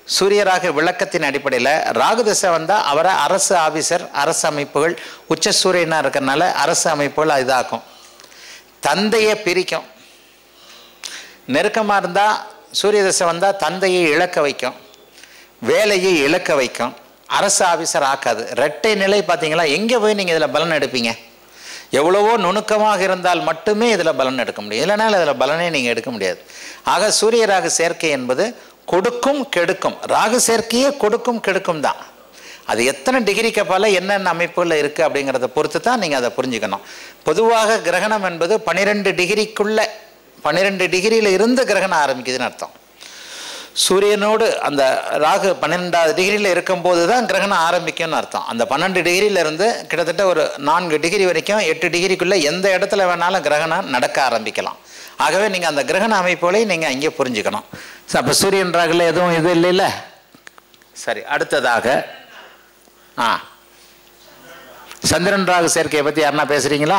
சூரியராக விளக்கத்தின் அடிப்படையில் ராகு திசை வந்தால் அவரை அரசு ஆபீசர் அரசு அமைப்புகள் உச்ச சூரியனாக இருக்கிறனால அரசு அமைப்புகள் இதாக்கும் தந்தையை பிரிக்கும் நெருக்கமாக இருந்தால் சூரிய திசை வந்தால் தந்தையை இழக்க வைக்கும் வேலையை இழக்க வைக்கும் அரசு ஆபீசர் ஆக்காது ரெட்டை நிலை பார்த்தீங்களா எங்கே போய் நீங்கள் இதில் பலன் எடுப்பீங்க எவ்வளவோ நுணுக்கமாக இருந்தால் மட்டுமே இதில் பலன் எடுக்க முடியும் இல்லைனா இதில் பலனே நீங்கள் எடுக்க முடியாது ஆக சூரிய ராகு சேர்க்கை என்பது கொடுக்கும் கெடுக்கும் ராகு சேர்க்கையே கொடுக்கும் கெடுக்கும் தான் அது எத்தனை டிகிரிக்கு பல என்னென்ன அமைப்புகளில் இருக்குது அப்படிங்கிறத பொறுத்து தான் நீங்கள் அதை புரிஞ்சுக்கணும் பொதுவாக கிரகணம் என்பது பன்னிரெண்டு டிகிரிக்குள்ளே பன்னிரெண்டு டிகிரியில் இருந்து கிரகணம் ஆரம்பிக்குதுன்னு அர்த்தம் சூரியனோடு அந்த ராகு பன்னெண்டாவது டிகிரியில் இருக்கும்போது தான் கிரகணம் ஆரம்பிக்கும்னு அர்த்தம் அந்த பன்னெண்டு டிகிரியிலேருந்து கிட்டத்தட்ட ஒரு நான்கு டிகிரி வரைக்கும் எட்டு டிகிரிக்குள்ளே எந்த இடத்துல வேணாலும் கிரகணம் நடக்க ஆரம்பிக்கலாம் ஆகவே நீங்கள் அந்த கிரகண அமைப்புகளை நீங்கள் அங்கே புரிஞ்சுக்கணும் அப்போ சூரியன் ராகுல எதுவும் இது இல்லைல்ல சரி அடுத்ததாக ஆ சந்திரன் ராகு சேர்க்கையை பற்றி யாருன்னா பேசுகிறீங்களா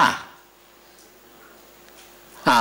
ஆ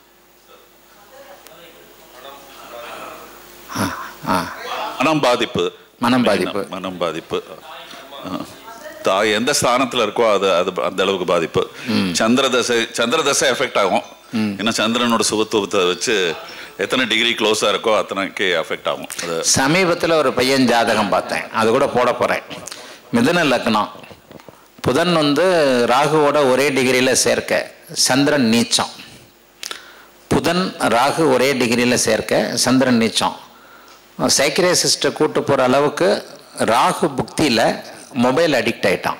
ஆ ஆ மனம் பாதிப்பு மனம் பாதிப்பு. மனம் பாதிப்பு ஆ. தாய் எந்த ஸ்தானத்துல இருக்கோ அது அது அந்த அளவுக்கு பாதிப்பு சந்திர தசை சந்திர தசை எஃபெக்ட் ஆகும் ஏன்னா சந்திரனோட சுகத்துவத்தை வச்சு எத்தனை டிகிரி க்ளோஸா இருக்கோ அத்தனைக்கு எஃபெக்ட் ஆகும் அது சமீபத்தில் ஒரு பையன் ஜாதகம் பார்த்தேன் அது கூட போட போகிறேன் மிதுன லக்னம் புதன் வந்து ராகுவோட ஒரே டிகிரியில் சேர்க்க சந்திரன் நீச்சம் புதன் ராகு ஒரே டிகிரியில் சேர்க்க சந்திரன் நீச்சம் சைக்கிரேசிஸ்ட்டை கூட்டு போகிற அளவுக்கு ராகு புக்தியில் மொபைல் அடிக்ட் ஆயிட்டான்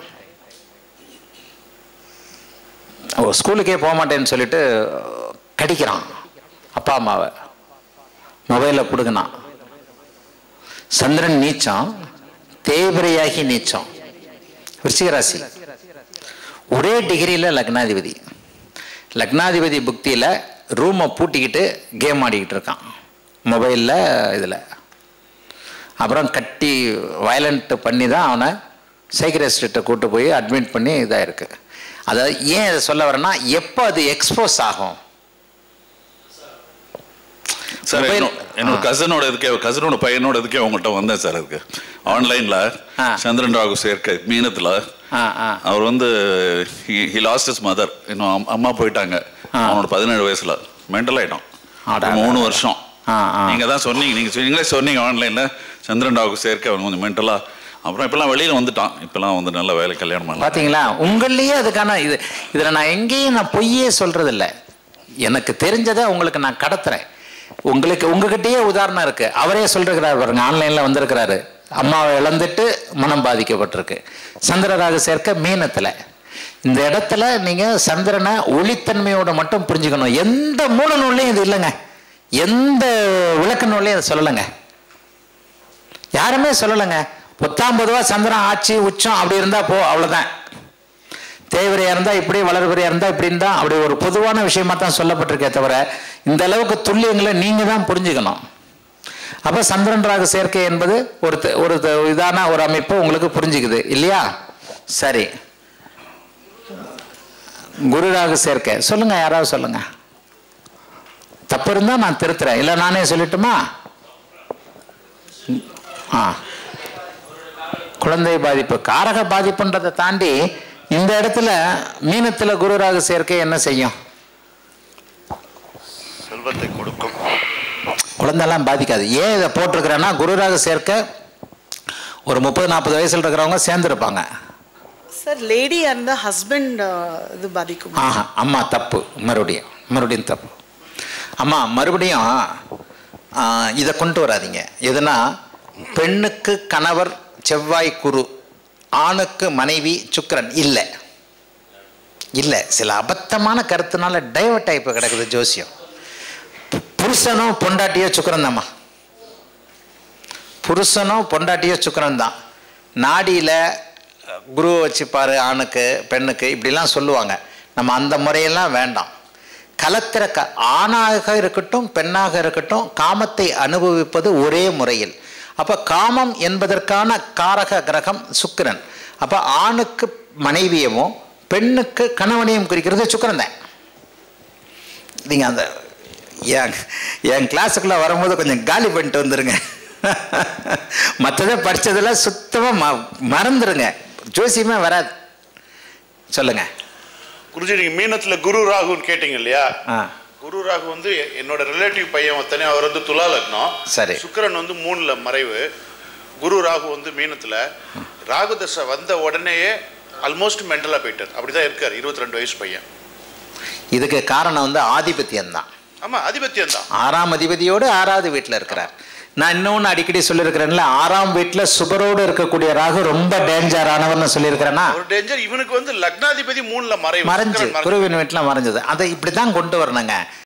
ஓ ஸ்கூலுக்கே போக மாட்டேன்னு சொல்லிட்டு கடிக்கிறான் அப்பா அம்மாவை மொபைலை பிடுங்கினான் சந்திரன் நீச்சம் தேய்பிரையாகி நீச்சம் விருச்சிக ராசி ஒரே டிகிரியில் லக்னாதிபதி லக்னாதிபதி புக்தியில் ரூமை பூட்டிக்கிட்டு கேம் ஆடிக்கிட்டு இருக்கான் மொபைலில் இதில் அப்புறம் கட்டி வயலண்ட் பண்ணி தான் அவனை சைக்கிரஸ்ட்டை கூட்டு போய் அட்மிட் பண்ணி இதாக இருக்கு அதாவது ஏன் இதை சொல்ல வரேன்னா எப்போ அது எக்ஸ்போஸ் ஆகும் சார் Mobile- என்னோ- என்னோட கசனோட இதுக்கே கசனோட பையனோட இதுக்கே உங்கள்கிட்ட வந்தேன் சார் அதுக்கு ஆன்லைன்ல ஆ. சந்திரன் ராகு சேர்க்கை மீனத்துல ஆ ஆ அவர் வந்து ஹி லாஸ்ட் இஸ் மதர் இன்னும் அம்- அம்மா போயிட்டாங்க அவனோட பதினேழு வயசுல மென்டல் ஆயிட்டான் அடா. மூணு வருஷம் ஆ, ஆ. நீங்க தான் சொன்னீங்க நீங்க சொ- நீங்களே சொன்னீங்க ஆன்லைன்ல சந்திரன் ராகு சேர்க்கை அவன் கொஞ்சம் மென்டலா அப்புறம் இப்பெல்லாம் வெளியில வந்துட்டான் இப்பெல்லாம் வந்து நல்ல வேலை கல்யாணம் பண்ணலாம் பாத்தீங்களா உங்களையே அதுக்கான இது இதில் நான் எங்கேயும் நான் பொய்யே சொல்றது இல்ல எனக்கு தெரிஞ்சதை உங்களுக்கு நான் கடத்துறேன் உங்களுக்கு உங்ககிட்டயே உதாரணம் இருக்கு அவரே சொல்லிருக்கிறார் பாருங்க ஆன்லைன்ல வந்திருக்கிறாரு அம்மாவை இழந்துட்டு மனம் பாதிக்கப்பட்டிருக்கு சந்திரராக சேர்க்க மீனத்துல இந்த இடத்துல நீங்க சந்திரனை ஒளித்தன்மையோட மட்டும் புரிஞ்சுக்கணும் எந்த மூல நூல்லையும் இது இல்லைங்க எந்த விளக்க நூல்லையும் அதை சொல்லலைங்க யாருமே சொல்லலைங்க பத்தாம் பொதுவா சந்திரன் ஆட்சி உச்சம் அப்படி இருந்தா போ அவ்வளவுதான் தேவரையா இருந்தா இப்படி வளர்வரையா இருந்தா இப்படின்னு தான் அப்படி ஒரு பொதுவான விஷயமா தான் சொல்லப்பட்டிருக்கே தவிர இந்த அளவுக்கு துல்லியங்களை நீங்க தான் புரிஞ்சுக்கணும் அப்ப சந்திரன் ராகு சேர்க்கை என்பது ஒரு த- ஒரு த- இதான ஒரு அமைப்பு உங்களுக்கு புரிஞ்சுக்குது இல்லையா சரி குரு ராகு சேர்க்கை சொல்லுங்க யாராவது சொல்லுங்க தப்பு இருந்தா நான் திருத்துறேன் இல்லை நானே சொல்லட்டுமா ஆ குழந்தை பாதிப்பு காரக பாதிப்புன்றதை தாண்டி இந்த இடத்துல மீனத்துல குருராக சேர்க்கை என்ன செய்யும் செல்வத்தை கொடுக்கும் குழந்தைலாம் பாதிக்காது ஏன் இதை போட்டிருக்கிறேன்னா குருராக சேர்க்க ஒரு முப்பது நாற்பது வயசுல இருக்கிறவங்க சேர்ந்துருப்பாங்க சார் லேடி அந்த ஹஸ்பண்ட் இது பாதிக்கும் ஆஹா அம்மா தப்பு மறுபடியும் மறுபடியும் தப்பு அம்மா மறுபடியும் ஆ, இதை கொண்டு வராதீங்க எதுனா பெண்ணுக்கு கணவர் செவ்வாய் குரு ஆணுக்கு மனைவி சுக்கிரன் இல்லை இல்லை சில அபத்தமான கருத்துனால டைவர்ட் ஆகி போய் கிடக்குது ஜோசியம் புருஷனும் பொண்டாட்டியோ சுக்கிரன் தாம்மா புருஷனும் பொண்டாட்டியோ சுக்கிரன் தான் நாடியில் குருவை வச்சுப்பாரு ஆணுக்கு பெண்ணுக்கு இப்படிலாம் சொல்லுவாங்க நம்ம அந்த முறையெல்லாம் வேண்டாம் கலத்திர க ஆணாக இருக்கட்டும் பெண்ணாக இருக்கட்டும் காமத்தை அனுபவிப்பது ஒரே முறையில் அப்போ காமம் என்பதற்கான காரக கிரகம் சுக்கிரன் அப்போ ஆணுக்கு மனைவியவும் பெண்ணுக்கு கணவனையும் குறிக்கிறது சுக்கிரன் தான் நீங்கள் அந்த என் என் கிளாஸுக்குள்ளே வரும்போது கொஞ்சம் காலி பண்ணிட்டு வந்துருங்க மற்றதை படிச்சதெல்லாம் சுத்தமா ம- மறந்துருங்க ஜோசியமே வராது சொல்லுங்க குருஜி நீங்க மீனத்துல குரு ராகுன்னு கேட்டீங்க இல்லையா ஆ குரு ராகு வந்து எ- என்னோட ரிலேட்டிவ் பையன் ஒருத்தனே அவர் வந்து துலா லக்னம் சரி. சுக்கிரன் வந்து மூணுல மறைவு குரு ராகு வந்து மீனத்துல ராகு தசை வந்த உடனேயே ஆல்மோஸ்ட் மென்டலா போயிட்டார் அப்படிதான் இருக்காரு இருபத்தி ரெண்டு வயசு பையன் இதுக்கு காரணம் வந்து ஆதிபத்தியம் தான் ஆமா அதிபத்தியம் தான் ஆறாம் அதிபதியோடு ஆறாவது வீட்டில் இருக்கிறார் நான் இன்னொன்று அடிக்கடி சொல்லியிருக்கிறேன்ல ஆறாம் வீட்டில் சுபரோடு இருக்கக்கூடிய ராகு ரொம்ப டேஞ்சரானவர்னு சொல்லியிருக்கிறேன்னா ஒரு டேஞ்சர் இவனுக்கு வந்து லக்னாதிபதி மூணுல மறைவு மறைஞ்சு சுக்கிரன் மறைஞ்சு. குருவின் வீட்டில் மறைஞ்சது அதை இப்படி தான் கொண்டு வரணுங்க